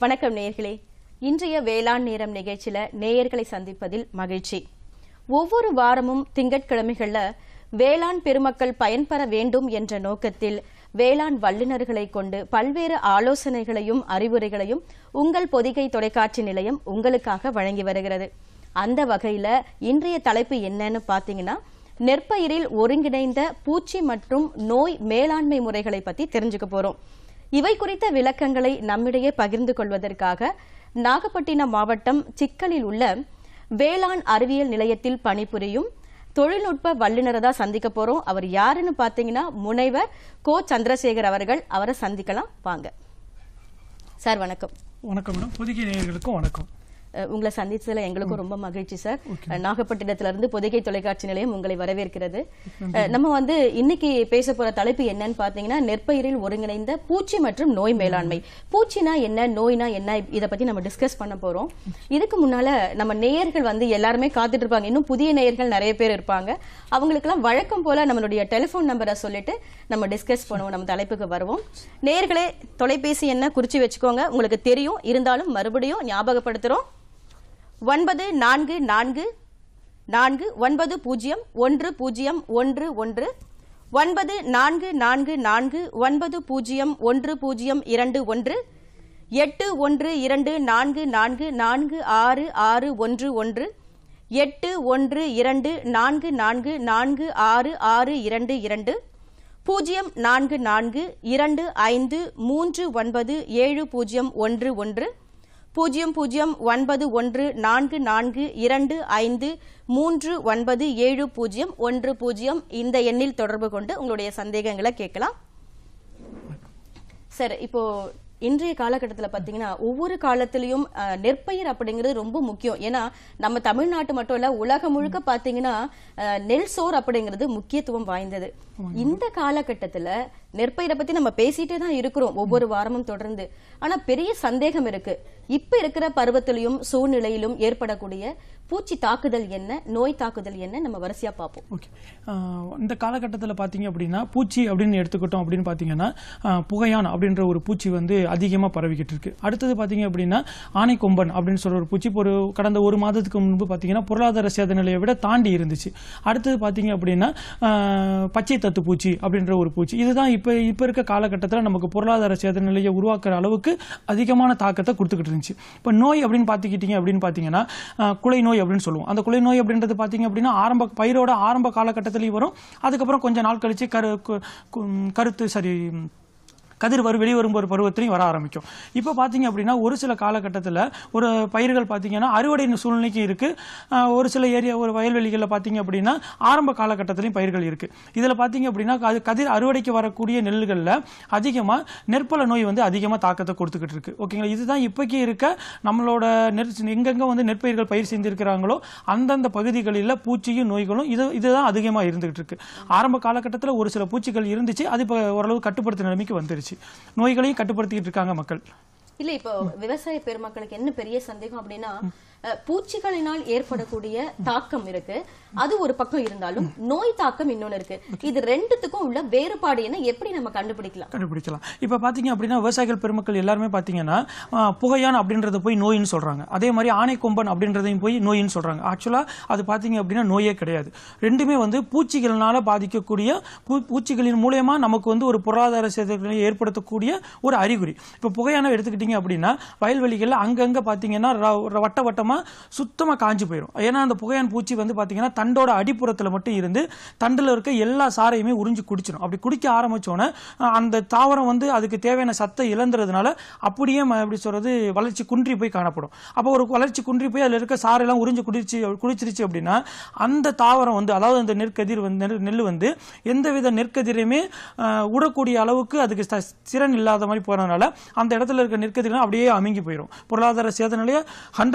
வணக்கம் நேயர்களே இன்றைய வேளாண் நேரம் நிகழ்ச்சியில நேயர்களை சந்திப்பதில் மகிழ்ச்சி ஒவ்வொரு வாரமும் திங்கட்கிழமைகள்ல வேளாண் பெருமக்கள் பயன்பெற வேண்டும் என்ற நோக்கத்தில் வேளாண் வல்லுநர்களை கொண்டு பல்வேறு ஆலோசனைகளையும் அறிவுரைகளையும் உங்கள் பொதிகை தொலைக்காட்சி நிலையம் உங்களுக்காக வழங்கி வருகிறது அந்த வகையில இன்றைய தலைப்பு என்னன்னு பாத்தீங்கன்னா நெற்பயிரில் ஒருங்கிணைந்த பூச்சி மற்றும் நோய் மேலாண்மை முறைகளை பத்தி தெரிஞ்சுக்க போறோம் இவை குறித்த விளக்கங்களை நம்மிடையே பகிர்ந்து கொள்வதற்காக நாகப்பட்டினம் மாவட்டம் சிக்கலில் உள்ள வேளாண் அறிவியல் நிலையத்தில் பணிபுரியும் தொழில்நுட்ப வல்லுநரை தான் சந்திக்க போறோம் அவர் யாருன்னு பாத்தீங்கன்னா முனைவர் கோ சந்திரசேகர் அவர்கள் அவரை சந்திக்கலாம் வாங்க சார் வணக்கம் வணக்கம் மேடம் பொதுகை நேயர்களுக்கும் வணக்கம் அஹ் உங்களை சந்திச்சதுல எங்களுக்கும் ரொம்ப மகிழ்ச்சி சார் அஹ் நாகப்பட்டினத்துல இருந்து பொதிகை தொலைக்காட்சி நிலையம் உங்களை வரவேற்கிறது அஹ் நம்ம வந்து இன்னைக்கு பேச போற தலைப்பு என்னன்னு பாத்தீங்கன்னா நெற்பயிரில் ஒருங்கிணைந்த பூச்சி மற்றும் நோய் மேலாண்மை பூச்சினா என்ன நோய்னா என்ன இத பத்தி நம்ம டிஸ்கஸ் பண்ண போறோம் இதுக்கு முன்னால நம்ம நேயர்கள் வந்து எல்லாருமே காத்துட்டு இருப்பாங்க இன்னும் புதிய நேயர்கள் நிறைய பேர் இருப்பாங்க அவங்களுக்கெல்லாம் வழக்கம் போல நம்மளுடைய டெலிபோன் நம்பரை சொல்லிட்டு நம்ம டிஸ்கஸ் பண்ணுவோம் நம்ம தலைப்புக்கு வருவோம் நேயர்களே தொலைபேசி என்ன குறிச்சு வச்சுக்கோங்க உங்களுக்கு தெரியும் இருந்தாலும் மறுபடியும் ஞாபகப்படுத்துறோம் ஒன்பது நான்கு நான்கு நான்கு ஒன்பது பூஜ்ஜியம் ஒன்று பூஜ்ஜியம் ஒன்று ஒன்று ஒன்பது நான்கு நான்கு நான்கு ஒன்பது பூஜ்ஜியம் ஒன்று பூஜ்ஜியம் இரண்டு ஒன்று எட்டு ஒன்று இரண்டு நான்கு நான்கு நான்கு ஆறு ஆறு ஒன்று ஒன்று எட்டு ஒன்று இரண்டு நான்கு நான்கு நான்கு ஆறு ஆறு இரண்டு இரண்டு பூஜ்ஜியம் நான்கு நான்கு இரண்டு ஐந்து மூன்று ஒன்பது ஏழு பூஜ்ஜியம் ஒன்று ஒன்று பூஜ்ஜியம் பூஜ்ஜியம் ஒன்பது ஒன்று நான்கு நான்கு இரண்டு ஐந்து மூன்று ஒன்பது ஏழு பூஜ்ஜியம் ஒன்று பூஜ்ஜியம் இந்த எண்ணில் தொடர்பு கொண்டு உங்களுடைய சந்தேகங்களை கேட்கலாம் சார் இப்போ இன்றைய காலகட்டத்தில் பார்த்தீங்கன்னா ஒவ்வொரு காலத்திலையும் அஹ், நெற்பயிர் அப்படிங்கிறது ரொம்ப முக்கியம் ஏன்னா நம்ம தமிழ்நாட்டு மட்டும் இல்ல உலகம் முழுக்க பார்த்தீங்கன்னா அஹ், நெல் சோர் அப்படிங்கிறது முக்கியத்துவம் வாய்ந்தது இந்த காலகட்டத்துல நெற்பயிரை பத்தி நம்ம பேசிட்டே தான் இருக்கிறோம் ஒவ்வொரு வாரமும் தொடர்ந்து ஆனா பெரிய சந்தேகம் இருக்கு இப்ப இருக்கிற பருவத்திலையும் சூழ்நிலையிலும் ஏற்படக்கூடிய பூச்சி தாக்குதல் என்ன நோய் தாக்குதல் என்ன நம்ம வரிசையா பார்ப்போம் ஓகே ஆஹ் இந்த காலகட்டத்தில் பார்த்தீங்க அப்படின்னா பூச்சி அப்படின்னு எடுத்துக்கிட்டோம் அப்படின்னு பார்த்தீங்கன்னா ஆஹ் புகையான் அப்படின்ற ஒரு பூச்சி வந்து அதிகமாக பரவிக்கிட்டு இருக்கு அடுத்தது பார்த்தீங்க அப்படின்னா ஆனைக்கொம்பன் அப்படின்னு சொல்ற ஒரு பூச்சி இப்போ ஒரு கடந்த ஒரு மாதத்துக்கு முன்பு பார்த்தீங்கன்னா பொருளாதார சேத நிலையை விட தாண்டி இருந்துச்சு அடுத்தது பார்த்தீங்க அப்படின்னா ஆஹ் பச்சை தத்து பூச்சி அப்படின்ற ஒரு பூச்சி இதுதான் இப்போ இப்போ இருக்க காலகட்டத்தில் நமக்கு பொருளாதார சேத நிலையை உருவாக்குற அளவுக்கு அதிகமான தாக்கத்தை கொடுத்துக்கிட்டு இருந்துச்சு இப்போ நோய் அப்படின்னு பார்த்துக்கிட்டீங்க அப்படின்னு பார்த்தீங்கன்னா ஆஹ் குலை நோய் அப்படின்னு சொல்லுவோம் அந்த குலை நோய் அப்படின்றது பார்த்தீங்க அப்படின்னா ஆரம்ப பயிரோட ஆரம்ப காலகட்டத்திலையும் வரும் அதுக்கப்புறம் கொஞ்ச நாள் கழிச்சு கரு கு- கு- கருத்து சரி கதிர் வரும் வெளிவரும் ஒரு பருவத்திலையும் வர ஆரம்பிக்கும் இப்போ பார்த்தீங்க அப்படின்னா ஒரு சில காலகட்டத்தில் ஒரு பயிர்கள் பார்த்தீங்கன்னா அறுவடை சூழ்நிலைக்கு இருக்கு ஆஹ் ஒரு சில ஏரியா ஒரு வயல்வெளிகளில் பார்த்தீங்க அப்படின்னா ஆரம்ப காலகட்டத்திலையும் பயிர்கள் இருக்கு இதில் பார்த்தீங்க அப்படின்னா அது கதிர் அறுவடைக்கு வரக்கூடிய நெல்லுகளில் அதிகமாக நெற்பல நோய் வந்து அதிகமாக தாக்கத்தை கொடுத்துக்கிட்டு இருக்கு ஓகேங்களா இதுதான் இப்போக்கி இருக்க நம்மளோட நெற் எங்கெங்க வந்து நெற்பயிர்கள் பயிர் செஞ்சிருக்கிறாங்களோ அந்தந்த பகுதிகளில் பூச்சியும் நோய்களும் இது இதுதான் அதிகமாக இருந்துகிட்டு இருக்கு ஆரம்ப காலகட்டத்தில் ஒரு சில பூச்சிகள் இருந்துச்சு அது இப்போ ஓரளவு கட்டுப்படுத்த நிலைமைக்கு வந்துருச்சு நோய்களையும் கட்டுப்படுத்திக்கிட்டு இருக்காங்க மக்கள் இல்ல இப்போ விவசாய பெருமக்களுக்கு என்ன பெரிய சந்தேகம் அப்படின்னா அஹ், பூச்சிகளினால் ஏற்படக்கூடிய தாக்கம் இருக்கு அது ஒரு பக்கம் இருந்தாலும் நோய் தாக்கம் இன்னொன்னு இருக்கு இது ரெண்டுத்துக்கும் உள்ள வேறுபாடு என்ன எப்படி நம்ம கண்டுபிடிக்கலாம் கண்டுபிடிக்கலாம் இப்போ பார்த்தீங்க அப்படின்னா விவசாயிகள் பெருமக்கள் எல்லாருமே பார்த்தீங்கன்னா ஆ, புகையான் அப்படின்றத போய் நோயின்னு சொல்றாங்க அதே மாதிரி ஆனைக்கொம்பன் அப்படின்றதையும் போய் நோயின்னு சொல்றாங்க ஆக்சுவலாக அது பார்த்தீங்க அப்படின்னா நோயே கிடையாது ரெண்டுமே வந்து பூச்சிகள்னால பாதிக்கக்கூடிய பூ பூச்சிகளின் மூலயமா நமக்கு வந்து ஒரு பொருளாதார சேதங்களை ஏற்படுத்தக்கூடிய ஒரு அறிகுறி இப்போ புகையான எடுத்துக்கிட்டீங்க அப்படின்னா வயல்வெளிகளில் அங்கங்கே பார்த்தீங்கன்னா ர- ர- வட்ட வட்டமாக சுத்தமாக காஞ்சு போயிடும் ஏன்னா அந்த புகையான் பூச்சி வந்து பார்த்தீங்கன்னா தண்டோட அடிப்புறத்தில் மட்டும் இருந்து தண்டில் இருக்க எல்லா சாரையுமே உறிஞ்சு குடிச்சிடும் அப்படி குடிக்க ஆரம்பிச்சோன்னே அஹ், அந்த தாவரம் வந்து அதுக்கு தேவையான சத்தை இழந்துறதுனால அப்படியே ம- எப்படி சொல்றது வளர்ச்சி குன்றி போய் காணப்படும் அப்போ ஒரு வளர்ச்சி குன்றி போய் அதில் இருக்க சாரெல்லாம் உறிஞ்சு குடிச்சு குடிச்சிருச்சு அப்படின்னா அந்த தாவரம் வந்து அதாவது அந்த நெற்கதிர் வந்து நெல் நெல் வந்து எந்தவித நெற்கதிரையுமே அஹ், உடக்கூடிய அளவுக்கு அதுக்கு ச- திறன் இல்லாத மாதிரி போறதுனால அந்த இடத்துல இருக்க நெற்கதிர்கள் அப்படியே அமுங்கி போயிடும் பொருளாதார சேத நிலையை ஹண்ட்ரட் பர்சன்ட் வந்து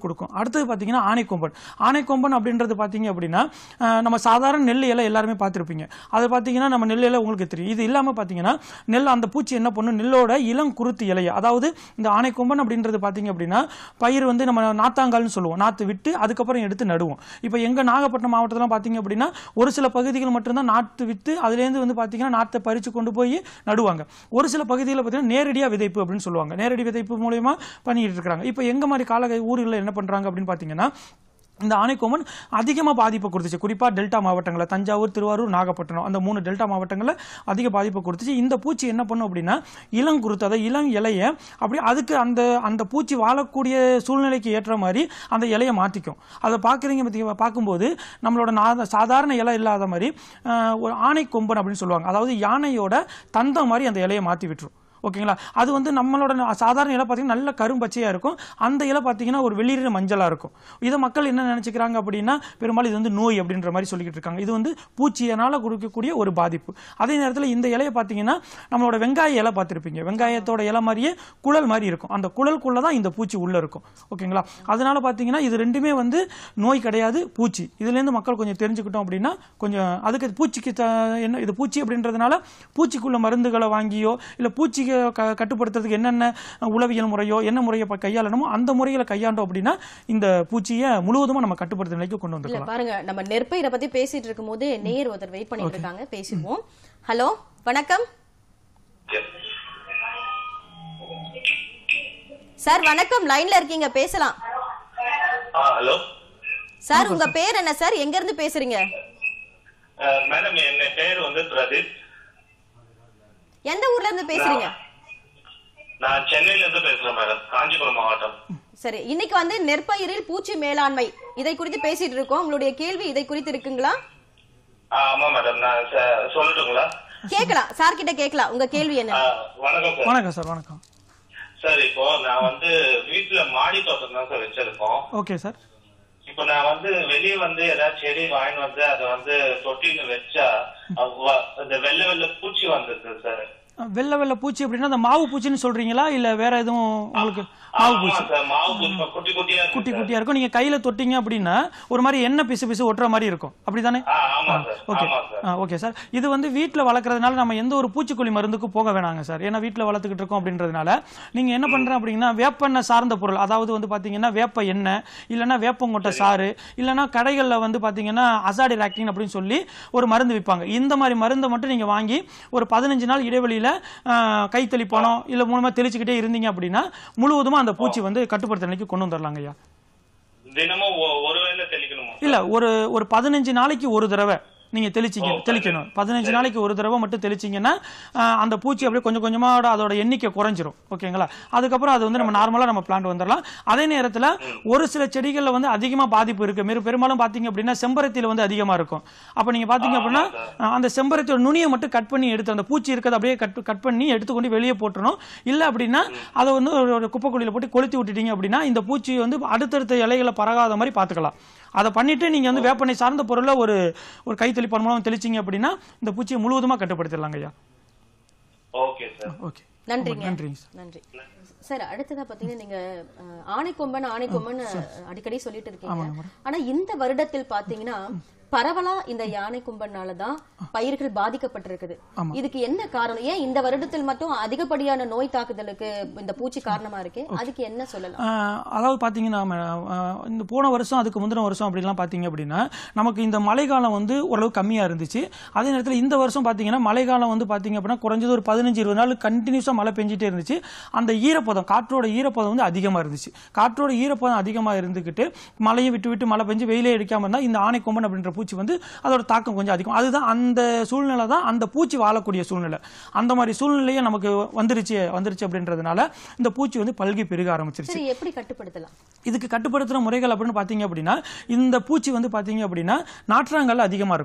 கொடுக்கும் அடுத்தது பார்த்தீங்கன்னா ஆனைக்கொம்பன் ஆனைக்கொம்பன் அப்படின்றது பார்த்தீங்க அப்படின்னா அஹ், நம்ம சாதாரண நெல் இலை எல்லாருமே பார்த்துருப்பீங்க அது பார்த்தீங்கன்னா நம்ம நெல் இலை உங்களுக்கு தெரியும் இது இல்லாமல் பார்த்தீங்கன்னா நெல் அந்த பூச்சி என்ன பண்ணும் நெல்லோட இளம் குருத்து இலையை அதாவது இந்த ஆனைக்கொம்பன் அப்படின்றது பார்த்தீங்க அப்படின்னா பயிர் வந்து நம்ம நாத்தாங்கால்னு சொல்லுவோம் நாற்று விட்டு அதுக்கப்புறம் எடுத்து நடுவோம் இப்போ எங்கள் நாகப்பட்டினம் மாவட்டத்தில் பார்த்தீங்க அப்படின்னா ஒரு சில பகுதிகள் மட்டும்தான் நாற்று விட்டு அதுலேருந்து வந்து பார்த்தீங்கன்னா நாற்றை பறித்து கொண்டு போய் நடுவாங்க ஒரு சில பகுதிகளில் பார்த்தீங்கன்னா நேரடியாக விதைப்பு அப்படின்னு சொல்லுவாங்க நேரடி விதைப்பு மூலயமா பண்ணிட்டு இருக்காங்க இப்போ எங்க மாதிரி கால ஊர்களில் என்ன பண்ணுறாங்க அப்படின்னு பார்த்தீங்கன்னா இந்த ஆனைக்கோமன் அதிகமாக பாதிப்பை கொடுத்துச்சு குறிப்பாக டெல்டா மாவட்டங்களில் தஞ்சாவூர் திருவாரூர் நாகப்பட்டினம் அந்த மூணு டெல்டா மாவட்டங்களில் அதிக பாதிப்பை கொடுத்துச்சு இந்த பூச்சி என்ன பண்ணும் அப்படின்னா இளங்குருத்து அதாவது இளம் இலையை அப்படி அதுக்கு அந்த அந்த பூச்சி வாழக்கூடிய சூழ்நிலைக்கு ஏற்ற மாதிரி அந்த இலையை மாற்றிக்கும் அதை பார்க்குறீங்க பார்த்தீங்க பார்க்கும்போது நம்மளோட நா- சாதாரண இலை இல்லாத மாதிரி ஆஹ், ஒரு ஆனை கொம்பன் அப்படின்னு சொல்லுவாங்க அதாவது யானையோட தந்தம் மாதிரி அந்த இலையை மாற்றி விட்டுரும் ஓகேங்களா அது வந்து நம்மளோட ந- சாதாரண இலை பார்த்தீங்கன்னா நல்ல கரும்பச்சையாக இருக்கும் அந்த இலை பார்த்தீங்கன்னா ஒரு வெளியிற மஞ்சளாக இருக்கும் இதை மக்கள் என்ன நினச்சிக்கிறாங்க அப்படின்னா பெரும்பாலும் இது வந்து நோய் அப்படின்ற மாதிரி சொல்லிக்கிட்டு இருக்காங்க இது வந்து பூச்சியனால் கொடுக்கக்கூடிய ஒரு பாதிப்பு அதே நேரத்தில் இந்த இலையை பார்த்தீங்கன்னா நம்மளோட வெங்காய இலை பார்த்துருப்பீங்க வெங்காயத்தோட இலை மாதிரியே குழல் மாதிரி இருக்கும் அந்த குழல்குள்ளே தான் இந்த பூச்சி உள்ளே இருக்கும் ஓகேங்களா அதனால பார்த்தீங்கன்னா இது ரெண்டுமே வந்து நோய் கிடையாது பூச்சி இதுலேருந்து மக்கள் கொஞ்சம் தெரிஞ்சுக்கிட்டோம் அப்படின்னா கொஞ்சம் அதுக்கு பூச்சிக்கு த- என்ன இது பூச்சி அப்படின்றதுனால பூச்சிக்குள்ள மருந்துகளை வாங்கியோ இல்லை பூச்சிக்கு க கட்டுப்படுத்துறதுக்கு என்னென்ன உளவியல் முறையோ என்ன முறையை ப- கையாளணுமோ அந்த முறையில் கையாண்டோம் அப்படின்னா இந்த பூச்சியை முழுவதுமா நம்ம கட்டுப்படுத்துற நிலைக்கு கொண்டு இல்ல வந்துக்கலாம் பாருங்க நம்ம நெற்பயிரை பத்தி பேசிட்டு இருக்கும் போது நேயர் ஒருத்தர் வெயிட் பண்ணிட்டு இருக்காங்க பேசிடுவோம் ஹலோ வணக்கம் சார் வணக்கம் லைன்ல இருக்கீங்க பேசலாம் ஆ ஹலோ சார் உங்க பேர் என்ன சார் எங்க இருந்து பேசுறீங்க மேடம் என் பேர் வந்து பிரதீப் எந்த ஊர்ல இருந்து பேசுறீங்க நான் சென்னையில இருந்து பேசுறேன் மேடம் காஞ்சிபுரம் மாவட்டம் சரி இன்னைக்கு வந்து நெற்பயிரில் பூச்சி மேலாண்மை இதை குறித்து பேசிட்டு இருக்கோம் உங்களுடைய கேள்வி இதை குறித்து இருக்குங்களா ஆ, ஆமா மேடம் நான் ச- சொல்லட்டுங்களா கேட்கலாம் சார் கிட்ட கேட்கலாம் உங்க கேள்வி என்ன ஆ, வணக்கம் சார் வணக்கம் சார் வணக்கம் சார் இப்போ நான் வந்து வீட்டுல மாடி தோட்டம் தான் சார் வச்சிருக்கோம் ஓகே சார் இப்போ நான் வந்து வெளியே வந்து ஏதாவது செடி வாங்கிட்டு வந்து அதை வந்து தொட்டில வச்சா அது வ- இந்த வெள்ளை வெள்ளை பூச்சி வந்துருக்கு சார் வெள்ளை வெள்ளை பூச்சி அப்படின்னா அந்த மாவு பூச்சின்னு சொல்றீங்களா இல்லை வேற எதுவும் உங்களுக்கு மாவு ஆமா பூச்சி சார் மாவு பூச்சி குட்டி குட்டியா இருக்கு குட்டி சார். குட்டியா இருக்கும் நீங்க கையில தொட்டீங்க அப்படின்னா ஒரு மாதிரி எண்ணெய் பிசு பிசு ஒட்டுற மாதிரி இருக்கும் அப்படிதானே ஆ, ஆமா சார் ஓகே ஆமா சார் ஓகே சார் இது வந்து வீட்டில் வளர்க்குறதுனால நம்ம எந்த ஒரு பூச்சிக்கொல்லி மருந்துக்கும் போக வேணாங்க சார் ஏன்னா வீட்டில் வளர்த்துக்கிட்டு இருக்கோம் அப்படின்றதுனால நீங்கள் என்ன பண்ணுறேன் அப்படின்னா வேப்பெண்ணெய் சார்ந்த பொருள் அதாவது வந்து பார்த்தீங்கன்னா வேப்ப எண்ணெய் இல்லைன்னா வேப்பங்கொட்டை சாறு இல்லைன்னா கடைகளில் வந்து பார்த்தீங்கன்னா அசாடி ராக்டின் அப்படின்னு சொல்லி ஒரு மருந்து விற்பாங்க இந்த மாதிரி மருந்தை மட்டும் நீங்கள் வாங்கி ஒரு பதினஞ்சு நாள் இடைவெளியில் கை தெளிப்பானோ இல்லை மூலமாக தெளிச்சுக்கிட்டே இருந்தீங்க அப்படின்னா முழுவதுமாக அந்த பூச்சி வந்து கட்டுப்படுத்த நிலைக்கு கொண்டு வந்துடலாங்க ஐயா தினமும் ஒ- ஒரு வேளை தெளிக்கணுமா இல்ல ஒரு ஒரு பதினஞ்சு நாளைக்கு ஒரு தடவை நீங்க தெளிச்சிங்க தெளிக்கணும் பதினஞ்சு நாளைக்கு ஒரு தடவை மட்டும் தெளிச்சிங்கன்னா ஆஹ், அந்த பூச்சி அப்படியே கொஞ்சம் கொஞ்சமா அதோட எண்ணிக்கை குறைஞ்சிரும் ஓகேங்களா அதுக்கப்புறம் அது வந்து நம்ம நார்மலா நம்ம பிளான்ட் வந்துடலாம் அதே நேரத்துல ஒரு சில செடிகள்ல வந்து அதிகமா பாதிப்பு இருக்கு பெரு- பெரும்பாலும் பாத்தீங்க அப்படின்னா செம்பருத்தியில வந்து அதிகமா இருக்கும் அப்ப நீங்க பாத்தீங்க அப்படின்னா ஆஹ், அந்த செம்பருத்தியோட நுனியை மட்டும் கட் பண்ணி எடுத்து அந்த பூச்சி இருக்கிறத அப்படியே கட் கட் பண்ணி எடுத்துக்கொண்டு வெளியே போட்டுறணும் இல்ல அப்படின்னா அதை வந்து ஒரு- ஒரு குப்பைக்குழியில போட்டு கொளுத்தி விட்டுட்டீங்க அப்படின்னா இந்த பூச்சி வந்து அடுத்தடுத்த இலைகளை பரகாத மாதிரி பாத்துக்கலாம் அதை பண்ணிட்டு நீங்க வந்து வேப்பனை சார்ந்த பொருளை ஒரு ஒரு கை தெளிப்பான் மூலம் தெளிச்சிங்க அப்படின்னா இந்த பூச்சியை முழுவதுமா கட்டுப்படுத்திடலாங்க ஐயா ஓகே சார் ஓகே நன்றிங்க நன்றிங்க சார் நன்றி சார் அடுத்ததா பாத்தீங்கன்னா நீங்க அஹ், ஆணைக்கொம்பன் ஆணைக்கொம்பன் அடிக்கடி சொல்லிட்டு இருக்கீங்க ஆனா இந்த வருடத்தில் பாத்தீங்கன்னா பரவலா இந்த யானை கும்பனால தான் பயிர்கள் பாதிக்கப்பட்டிருக்குது இதுக்கு என்ன காரணம் ஏன் இந்த வருடத்தில் மட்டும் அதிகப்படியான நோய் தாக்குதலுக்கு இந்த பூச்சி காரணமா இருக்கு அதுக்கு என்ன சொல்லலாம் ஆஹ் அதாவது பார்த்தீங்கன்னா மேடம், ஆஹ் இந்த போன வருஷம் அதுக்கு முந்தின வருஷம் அப்படிலாம் பார்த்தீங்க அப்படின்னா நமக்கு இந்த மழைக்காலம் வந்து ஓரளவு கம்மியாக இருந்துச்சு அதே நேரத்தில் இந்த வருஷம் பார்த்தீங்கன்னா மழைக்காலம் வந்து பார்த்தீங்க அப்படின்னா குறைஞ்சது ஒரு பதினஞ்சு இருபது நாள் கண்டினியூஸாக மழை பெஞ்சிட்டே இருந்துச்சு அந்த ஈரப்பதம் காற்றோட ஈரப்பதம் வந்து அதிகமாக இருந்துச்சு காற்றோட ஈரப்பதம் அதிகமாக இருந்துக்கிட்டு மழையை விட்டு விட்டு மழை பெஞ்சு வெயிலே அடிக்காமல் இருந்தால் இந்த ஆனைக்கொம்பன் அப்படின்ற பூச்சி வந்து அதோட தாக்கம் கொஞ்சம் அதிகம் அதுதான் அந்த சூழ்நிலை தான் அந்த பூச்சி வாழக்கூடிய சூழ்நிலை அந்த மாதிரி சூழ்நிலையே நமக்கு வந்துருச்சு வந்துருச்சு அப்படின்றதுனால இந்த பூச்சி வந்து பல்கி பெருக ஆரம்பிச்சிருச்சு சரி எப்படி கட்டுப்படுத்தலாம் இதுக்கு கட்டுப்படுத்துற முறைகள் அப்படின்னு பார்த்தீங்க அப்படின்னா இந்த பூச்சி வந்து பார்த்தீங்க அப்படின்னா நாற்றாங்கல் அதிகமாக இருக்கும்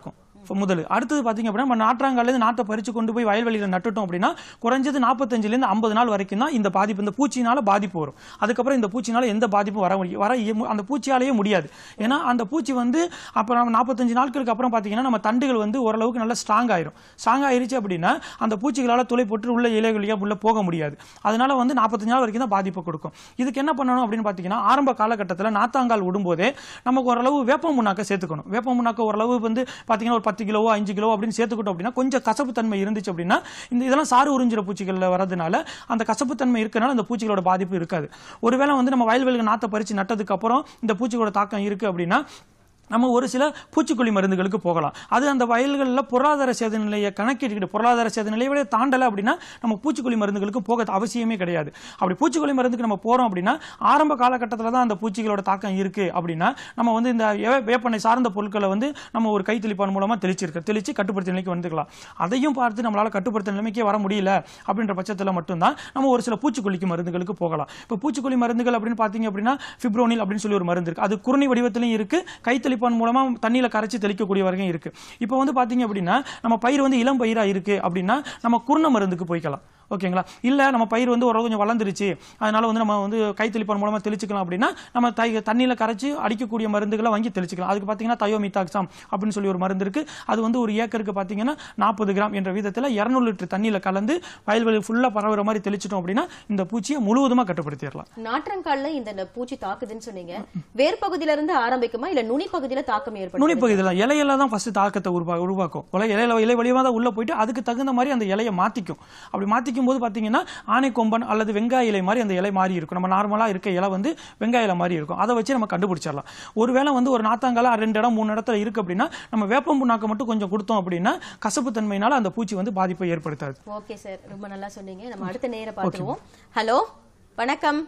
முதல் அடுத்தது பாத்தீங்க அப்படின்னா நம்ம நாற்றாங்கால இருந்து நாட்டை பறிச்சு கொண்டு போய் வயல்வெளியில நட்டுட்டோம் அப்படின்னா குறைஞ்சது 45 இருந்து ஐம்பது நாள் வரைக்கும் தான் இந்த பாதிப்பு இந்த பூச்சினால பாதிப்பு வரும் அதுக்கப்புறம் இந்த பூச்சினால எந்த பாதிப்பும் வர முடியும் வர இய- அந்த பூச்சியாலேயே முடியாது ஏன்னா அந்த பூச்சி வந்து அப்புறம் நம்ம நாற்பத்தஞ்சு நாட்களுக்கு அப்புறம் பாத்தீங்கன்னா நம்ம தண்டுகள் வந்து ஓரளவுக்கு நல்லா ஸ்ட்ராங் ஆயிரும் ஸ்ட்ராங் ஆயிருச்சு அப்படின்னா அந்த பூச்சிகளால துளை போட்டு உள்ள இலைகளியா உள்ள போக முடியாது அதனால வந்து நாற்பத்தஞ்சு நாள் வரைக்கும் தான் பாதிப்பு கொடுக்கும் இதுக்கு என்ன பண்ணணும் அப்படின்னு பாத்தீங்கன்னா ஆரம்ப காலகட்டத்தில் நாத்தாங்கால் விடும்போதே நமக்கு ஓரளவு வேப்ப முன்னாக்க சேர்த்துக்கணும் வேப்ப முன்னாக்க ஓரளவு வந்து பாத்தீங்கன்னா ஒரு பத்து கிலோவோ அஞ்சு கிலோ அப்படின்னு சேர்த்துக்கிட்டோம் அப்படின்னா கொஞ்சம் கசப்பு தன்மை இருந்துச்சு அப்படின்னா இந்த இதெல்லாம் சாறு உறிஞ்சிற பூச்சிகள்ல வரதுனால அந்த கசப்பு தன்மை இருக்கனால அந்த பூச்சிகளோட பாதிப்பு இருக்காது ஒருவேளை வந்து நம்ம வயல்வெளிக்கு நாத்தை பறிச்சு நட்டதுக்கு அப்புறம் இந்த பூச்சிகளோட தாக்கம் இருக்கு அப்படின்னா நம்ம ஒரு சில பூச்சிக்கொல்லி மருந்துகளுக்கு போகலாம் அது அந்த வயல்களில் பொருளாதார சேத நிலையை கணக்கிட்டுக்கிட்டு பொருளாதார சேத நிலையை விட தாண்டலை அப்படின்னா நம்ம பூச்சிக்கொல்லி மருந்துகளுக்கு போக அவசியமே கிடையாது அப்படி பூச்சிக்கொல்லி மருந்துக்கு நம்ம போறோம் அப்படின்னா ஆரம்ப காலகட்டத்தில் தான் அந்த பூச்சிகளோட தாக்கம் இருக்கு அப்படின்னா நம்ம வந்து இந்த வே- வேப்பெண்ணெய் சார்ந்த பொருட்களை வந்து நம்ம ஒரு கை தெளிப்பான் மூலமா தெளிச்சிருக்க தெளிச்சு கட்டுப்படுத்த நிலைக்கு வந்துக்கலாம் அதையும் பார்த்து நம்மளால கட்டுப்படுத்த நிலைமைக்கே வர முடியல அப்படின்ற பட்சத்தில் மட்டும்தான் நம்ம ஒரு சில பூச்சிக்கொல்லிக்கு மருந்துகளுக்கு போகலாம் இப்போ பூச்சிக்கொல்லி மருந்துகள் அப்படின்னு பார்த்தீங்க அப்படின்னா ஃபிப்ரோனில் அப்படின்னு சொல்லி ஒரு மருந்து இருக்கு அது குருணி வடிவத்திலையும் இருக்கு கை தெளிப்பான் மூலமா தண்ணியில கரைச்சி தெளிக்கக்கூடிய வரைக்கும் இருக்கு இப்போ வந்து பாத்தீங்க அப்படின்னா நம்ம பயிர் வந்து இளம் பயிரா இருக்கு அப்படின்னா நம்ம குருண மருந்துக்கு போய்க்கலாம் ஓகேங்களா இல்ல நம்ம பயிர் வந்து ஓரளவு கொஞ்சம் வளர்ந்துருச்சு அதனால வந்து நம்ம வந்து கை தெளிப்பான் மூலமா தெளிச்சுக்கலாம் அப்படின்னா நம்ம தை தண்ணியில கரைச்சி அடிக்கக்கூடிய மருந்துகளை வாங்கி தெளிச்சுக்கலாம் அதுக்கு பாத்தீங்கன்னா தயோமித்தாக்சாம் அப்படின்னு சொல்லி ஒரு மருந்து இருக்கு அது வந்து ஒரு ஏக்கருக்கு பாத்தீங்கன்னா நாற்பது கிராம் என்ற விதத்துல 200 லிட்டர் தண்ணியில கலந்து வயல்வெளி ஃபுல்லா பரவுற மாதிரி தெளிச்சிட்டோம் அப்படின்னா இந்த பூச்சியை முழுவதுமா கட்டுப்படுத்திடலாம் நாற்றங்கால்ல இந்த ந- பூச்சி தாக்குதுன்னு சொன்னீங்க வேர் பகுதியில இருந்து ஆரம்பிக்குமா இல்ல நுனி பகுதியில தாக்கம் ஏற்படும் நுனிப்பகுதியில் இலையில தான் ஃபர்ஸ்ட் தாக்கத்தை உருவா உருவாக்கும் இலை இலையில இலை வழியாக தான் உள்ள போயிட்டு அதுக்கு தகுந்த மாதிரி அந்த இலையை மாத்திக்கும் அப்படி மாத்திக்கும் போது பாத்தீங்கன்னா ஆனைக்கொம்பன் அல்லது வெங்காய இலை மாதிரி அந்த இலை மாறி இருக்கும் நம்ம நார்மலா இருக்க இலை வந்து வெங்காய இலை மாதிரி இருக்கும் அதை வச்சு நம்ம கண்டுபிடிச்சிடலாம் ஒருவேளை வந்து ஒரு நாத்தாங்கால ரெண்டு இடம் மூணு இடத்துல இருக்கு அப்படின்னா நம்ம வேப்பம் புண்ணாக்கு மட்டும் கொஞ்சம் கொடுத்தோம் அப்படின்னா கசப்பு தன்மையினால அந்த பூச்சி வந்து பாதிப்பை ஏற்படுத்தாது ஓகே சார் ரொம்ப நல்லா சொன்னீங்க நம்ம அடுத்த நேர பார்த்துருவோம் ஹலோ வணக்கம்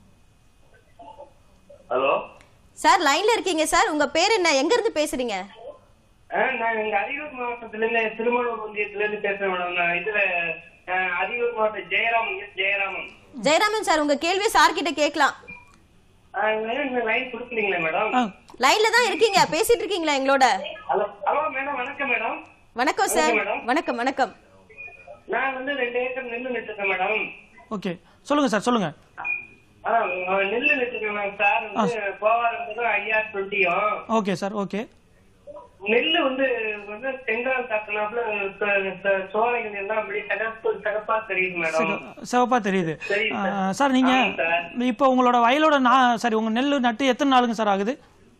ஹலோ சார் லைன்ல இருக்கீங்க சார் உங்க பேர் என்ன எங்க இருந்து பேசுறீங்க நான் இங்க அரியலூர் மாவட்டத்துல இருந்து திருமணம் ஒன்றியத்துல இருந்து பேசுறேன் மேடம் நான் இதுல அஹ், அரியலூர் மாவட்டம் ஜெயராமன் எஸ் ஜெயராமன் ஜெயராமன் சார் உங்க கேள்வி சார் கிட்ட கேட்கலாம் லைன் கொடுக்குறீங்களா மேடம் ஆ, லைன்ல தான் இருக்கீங்க பேசிட்டு இருக்கீங்களா எங்களோட ஹலோ ஹலோ மேடம் வணக்கம் மேடம் வணக்கம் சார் வணக்கம் மேடம். வணக்கம் வணக்கம் நான் வந்து ரெண்டு ஏக்கர் நெல்லு நட்டுருக்கேன் மேடம் ஓகே சொல்லுங்க சார் சொல்லுங்க ஆ, நெல்லு நட்டுருக்கேன் மேம் சார் வந்து போவாரம் ஐயா டுவெண்ட்டியும் ஓகே சார் ஓகே நெல்லு வந்து வந்து செங்கால் தாக்குனாப்புல ச- ச- சோலைகள் எல்லாம் அப்படி சிகப்பு சிகப்பா தெரியுது மேடம் சிவப்பா தெரியுது தெரியுது சார். ஆ, சார் நீங்க ஆமாம் சார். இப்போ உங்களோட வயலோட நான் சரி உங்க நெல் நட்டு எத்தனை நாளுங்க சார் ஆகுது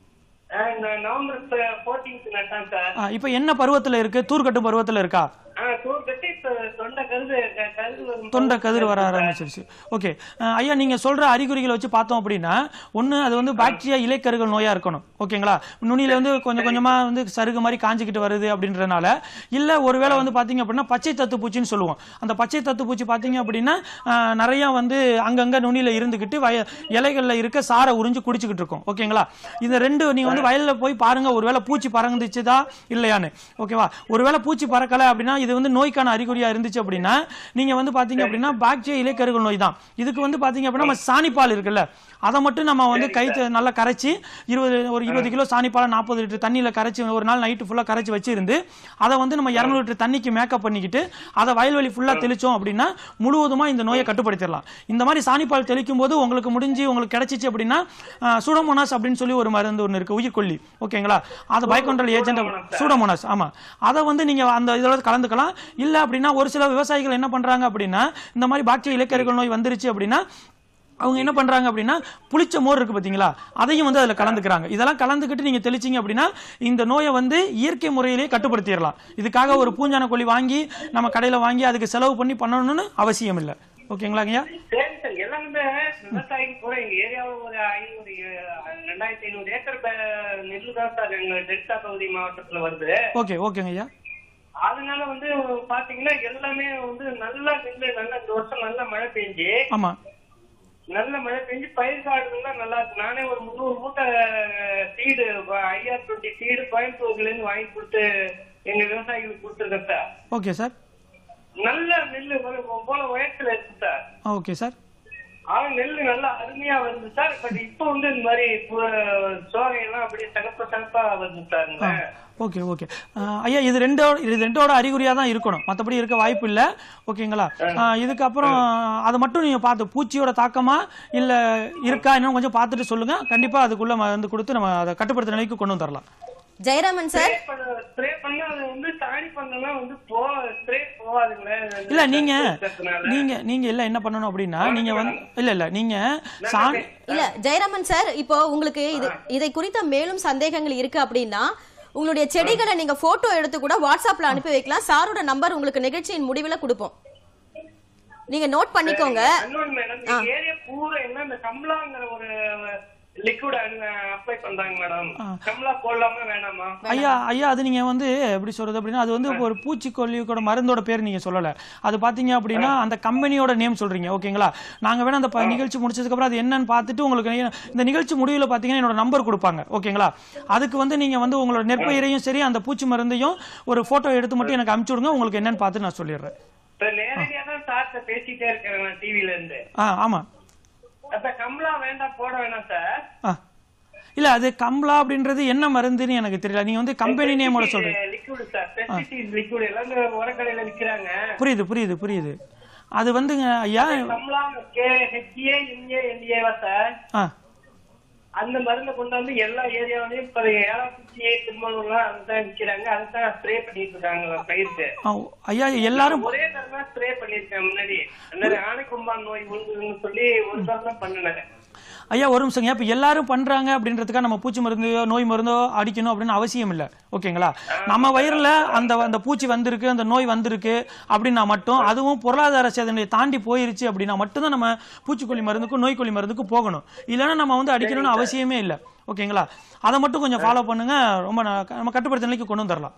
ஆ, நான் நவம்பர் ஃபோர்டீன்த் நட்டான் சார் ஆ, இப்போ என்ன பருவத்துல இருக்கு தூர்க்கட்டும் பருவத்துல இருக்கா ஆ தூர் கட்டி இப்ப தொண்டை கருது க- கருது வரும் தொண்டை கதிர் வர ஆரம்பிச்சிருச்சு ஓகே ஐயா நீங்க சொல்ற அறிகுறிகளை வச்சு பார்த்தோம் அப்படின்னா ஒண்ணு அது வந்து பாக்டீரியா இலைக்கருகள் நோயா இருக்கணும் ஓகேங்களா நுனியில வந்து கொஞ்சம் கொஞ்சமா வந்து சருகு மாதிரி காஞ்சிக்கிட்டு வருது அப்படின்றனால இல்ல ஒருவேளை வந்து பாத்தீங்க அப்படின்னா பச்சை தத்து பூச்சின்னு சொல்லுவோம் அந்த பச்சை தத்து பூச்சி பாத்தீங்க அப்படின்னா ஆ, நிறைய வந்து அங்கங்க நுனியில இருந்துகிட்டு வய இலைகள்ல இருக்க சாரை உறிஞ்சு குடிச்சுக்கிட்டு இருக்கும் ஓகேங்களா இந்த ரெண்டு நீங்க வந்து வயல்ல போய் பாருங்க ஒருவேளை பூச்சி பறந்துச்சுதா இல்லையான்னு ஓகேவா ஒருவேளை பூச்சி பறக்கல அப்படின்னா இது வந்து நோய்க்கான அறிகுறியா இருந்துச்சு அப்படின்னா நீங்க வந்து பாத்தீங்க அப்படின்னா பாக்டீரியா இலைக்கருகள் நோய் தான் இதுக்கு வந்து பாத்தீங்க அப்படின்னா நம்ம சாணிப்பால் இருக்குல்ல அதை மட்டும் நம்ம வந்து கை த- நல்லா கரைச்சி இருபது ஒரு இருபது கிலோ சாணிப்பாலை நாற்பது லிட்டர் தண்ணியில கரைச்சி ஒரு நாள் நைட்டு ஃபுல்லா கரைச்சி வச்சிருந்து அதை வந்து நம்ம இரநூறு லிட்டர் தண்ணிக்கு மேக்கப் பண்ணிக்கிட்டு அதை வயல்வெளி ஃபுல்லா தெளிச்சோம் அப்படின்னா முழுவதுமா இந்த நோயை கட்டுப்படுத்திடலாம் இந்த மாதிரி சாணிப்பால் தெளிக்கும் போது உங்களுக்கு முடிஞ்சு உங்களுக்கு கிடைச்சிச்சு அப்படின்னா சூடோமோனாஸ் அப்படின்னு சொல்லி ஒரு மருந்து ஒன்று இருக்கு உயிர்கொல்லி ஓகேங்களா அது பைக்கொண்டல் ஏஜென்ட் சூடோமோனாஸ் ஆமா அதை வந்து நீங்க அந்த இதோட கலந்துக்கலாம் இல்ல அப்படின்னா ஒரு சில விவசாயிகள் என்ன பண்றாங்க அப்படின்னா இந்த மாதிரி பாக்டீரியா இலக்கருகள் நோய் வந்துருச்சு அப்படின்னா அவங்க என்ன பண்றாங்க அப்படின்னா புளிச்ச மோர் இருக்கு பாத்தீங்களா அதையும் வந்து அதுல கலந்துக்கிறாங்க இதெல்லாம் கலந்துக்கிட்டு நீங்க தெளிச்சீங்க அப்படின்னா இந்த நோயை வந்து இயற்கை முறையிலேயே கட்டுப்படுத்திடலாம் இதுக்காக ஒரு பூஞ்சான கோழி வாங்கி நம்ம கடையில வாங்கி அதுக்கு செலவு பண்ணி பண்ணணும்னு அவசியம் இல்லை ஓகேங்களாங்கய்யா சரி சார் எல்லாமே விவசாயி கூட எங்க ஏரியாவில் ஒரு ஐநூறு அஹ், ரெண்டாயிரத்தி ஐநூறு ஏக்கர் பே- நெல்லு தான் சார் எங்க டெல்டா பகுதி மாவட்டத்துல வருது ஓகே ஓகேங்க ஐயா அதனால வந்து பாத்தீங்கன்னா எல்லாமே வந்து நல்லா நெல்லு நல்லா இந்த வருஷம் நல்ல மழை பெஞ்சு ஆமா நல்ல மழை பெஞ்சு பயிர் காடுலாம் நல்லா இருக்கு நானே ஒரு முந்நூறு மூட்டை சீடு ஐஆர் டுவெண்ட்டி சீடு கோயம்புத்தூர்ல இருந்து வாங்கி கொடுத்து எங்க விவசாயிகளுக்கு கொடுத்துருக்கேன் சார் ஓகே சார் நல்ல நெல்லு ஒரு போல உயரத்துல இருக்கு சார் ஓகே சார் ஆனா நெல் நல்லா அருமையா வருது சார் பட் இப்போ வந்து இந்த மாதிரி பு- சோகை எல்லாம் அப்படியே சகப்ப சகப்பா வருது சாருங்க ஓகே ஓகே ஐயா இது ரெண்டோட இது ரெண்டோட அறிகுறியா தான் இருக்கணும் மற்றபடி இருக்க வாய்ப்பு இல்லை ஓகேங்களா ஆஹ் இதுக்கப்புறம் அதை மட்டும் நீங்க பார்த்து பூச்சியோட தாக்கமா இல்ல இருக்கா இன்னும் கொஞ்சம் பார்த்துட்டு சொல்லுங்க கண்டிப்பா அதுக்குள்ள மருந்து கொடுத்து நம்ம அதை கட்டுப்படுத்த நிலைக்கு கொண்டு வந்துடலாம் ஜெயராமன் சார் ஸ்ப்ரே பண்ண ஸ்ப்ரே பண்ணா அது வந்து தாடி பண்ணனா வந்து போ ஸ்ப்ரே போவாதுங்களே இல்ல நீங்க இருக்கிறதுனால. நீங்க நீங்க இல்ல என்ன பண்ணணும் அப்படின்னா நீங்க வந்து இல்ல இல்ல நீங்க சாணி இல்ல ஜெயராமன் சார் இப்போ உங்களுக்கு இது இதை குறித்த மேலும் சந்தேகங்கள் இருக்கு அப்படின்னா உங்களுடைய செடிகளை நீங்க போட்டோ எடுத்து கூட வாட்ஸ்அப்ல அனுப்பி வைக்கலாம் சாரோட நம்பர் உங்களுக்கு நிகழ்ச்சியின் முடிவுல கொடுப்போம் நீங்க நோட் பண்ணிக்கோங்க இன்னொன்னு மேடம் இந்த ஏரியா பூரா என்ன இந்த கம்லாங்கிற ஒரு லிக்விட் அப்ளை பண்றாங்க மேடம் கம்லா போடலாமா வேணாமா ஐயா ஐயா அது நீங்க வந்து எப்படி சொல்றது அப்படின்னா அது வந்து ஒரு பூச்சிக்கொல்லியோட மருந்தோட பேர் நீங்க சொல்லல அது பாத்தீங்க அப்படின்னா அந்த கம்பெனியோட நேம் சொல்றீங்க ஓகேங்களா நாங்க வேணா அந்த ப- நிகழ்ச்சி முடிச்சதுக்கு அப்புறம் அது என்னன்னு பார்த்துட்டு உங்களுக்கு நீங்க- இந்த நிகழ்ச்சி முடிவுல பாத்தீங்கன்னா என்னோட நம்பர் கொடுப்பாங்க ஓகேங்களா அதுக்கு வந்து நீங்க வந்து உங்களோட நெற்பயிரையும் சரி அந்த பூச்சி மருந்தையும் ஒரு போட்டோ எடுத்து மட்டும் எனக்கு அனுப்பிச்சு விடுங்க உங்களுக்கு என்னன்னு பார்த்து நான் சொல்லிடுறேன் இப்ப நேரடியா தான் சார்ட்ட பேசிட்டே இருக்கேன் நான் டிவில இருந்து ஆ ஆமா அப்ப கம்லா வேண்டாம் போட வேணாம் சார் ஆ இல்ல அது கம்லா அப்படின்றது என்ன மருந்துன்னு எனக்கு தெரியல நீங்க வந்து கம்பெனி நேமோட சொல்றீங்க லிக்விட் சார் பெஸ்டிசைட் லிக்விட் எல்லாம் இந்த உரக்கடையில விக்கிறாங்க புரியுது புரியுது புரியுது அது வந்துங்க ஐயா கம்லா கே ஹெச்ஏ என்ஏ என்ஏவா சார் ஆ அந்த மருந்தை கொண்டு வந்து எல்லா ஏரியாவிலயும் இப்ப ஏழாக்குச்சி திருமணம்லாம் அதுதான் விக்கிறாங்க அதுதான் ஸ்ப்ரே பண்ணிட்டு இருக்காங்க பயிருக்கு ஆ, ஐயா எல்லாரும் ஒரே தடவை ஸ்ப்ரே பண்ணிருக்கேன் முன்னாடி அந்த ஆணைக்கும்பான் நோய் உண்டுன்னு சொல்லி ஒரு தடவை தான் பண்ணினேன் ஐயா ஒரு நிமிஷங்க இப்ப எல்லாரும் பண்றாங்க அப்படின்றதுக்காக நம்ம பூச்சி மருந்து நோய் மருந்தோ அடிக்கணும் அப்படின்னு அவசியம் இல்லை ஓகேங்களா நம்ம வயிறுல அந்த அந்த பூச்சி வந்திருக்கு அந்த நோய் வந்திருக்கு அப்படின்னா மட்டும் அதுவும் பொருளாதார சேதனையை தாண்டி போயிருச்சு அப்படின்னா மட்டும்தான் நம்ம பூச்சிக்கொல்லி மருந்துக்கும் நோய்க்கொல்லி மருந்துக்கும் போகணும் இல்லைன்னா நம்ம வந்து அடிக்கணும்னு அவசியமே இல்லை ஓகேங்களா அதை மட்டும் கொஞ்சம் ஃபாலோ பண்ணுங்க ரொம்ப ந- நம்ம கட்டுப்படுத்த நிலைக்கு கொண்டு வந்துடலாம்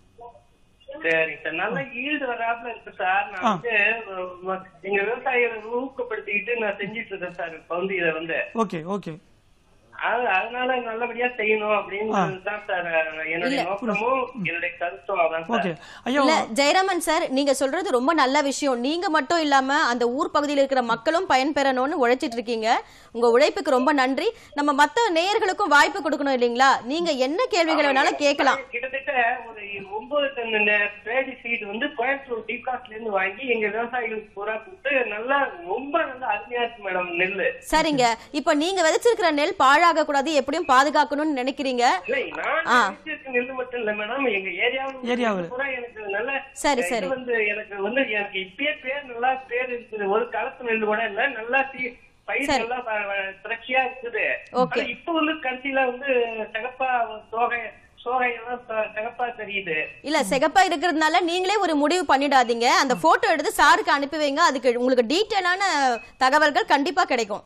சரி சார் நல்ல ஈல்டு வராப்புல இருக்கு சார் நான் வந்து அஹ், எங்க விவசாயிகளை ஊக்கப்படுத்திக்கிட்டு நான் செஞ்சிட்டு இருக்கேன் சார் இப்ப வந்து இதை வந்து ஓகே ஓகே அது அதனால நல்லபடியா செய்யணும் அப்படின்னு தான் சார் என்னுடைய நோக்கமும் என்னுடைய கருத்தும் அதான் சார் ஓகே ஐயா இல்ல ஜெயராமன் சார் நீங்க சொல்றது ரொம்ப நல்ல விஷயம் நீங்க மட்டும் இல்லாம அந்த ஊர் பகுதியில் இருக்கிற மக்களும் பயன்பெறணும்னு உழைச்சிட்டு இருக்கீங்க உங்க உழைப்புக்கு ரொம்ப நன்றி நம்ம மத்த நேயர்களுக்கும் வாய்ப்பு கொடுக்கணும் இல்லீங்களா நீங்க என்ன கேள்விகளை வேணாலும் கேட்கலாம் கிட்டத்தட்ட ஒரு ஒன்பது டன் பேடி சீட் வந்து கோயம்புத்தூர் டீகாஸ்ட்ல இருந்து வாங்கி எங்க விவசாயிகளுக்கு பூரா கொடுத்து நல்லா ரொம்ப நல்லா அருமையா இருக்கு மேடம் நெல்லு சரிங்க இப்ப நீங்க விதைச்சிருக்கிற நெல் பாழாக கூடாது எப்படியும் பாதுகாக்கணும்னு நினைக்கிறீங்க இல்லை நான் நினைச்சிருக்க நெல்லு மட்டும் இல்ல மேடம் எங்க ஏரியாவில் ஏரியாவுல. பூரா எனக்கு நல்ல சரி, இது சரி. வந்து எனக்கு வந்து எனக்கு இப்பயே பேர் நல்லா பேர் இருக்குது ஒரு காலத்து நெல்லு கூட இல்ல நல்லா சீ- பயிர் நல்லா வ- வ- திரட்சியா இருக்குது Okay. ஆனா இப்ப வந்து கடைசியில வந்து சகப்பா சோகை சோகை எல்லாம் ச- சகப்பா தெரியுது இல்ல சிகப்பா இருக்கிறதுனால நீங்களே ஒரு முடிவு பண்ணிடாதீங்க அந்த போட்டோ எடுத்து சாருக்கு அனுப்பி வைங்க அதுக்கு உங்களுக்கு டீட்டெயிலான தகவல்கள் கண்டிப்பா கிடைக்கும்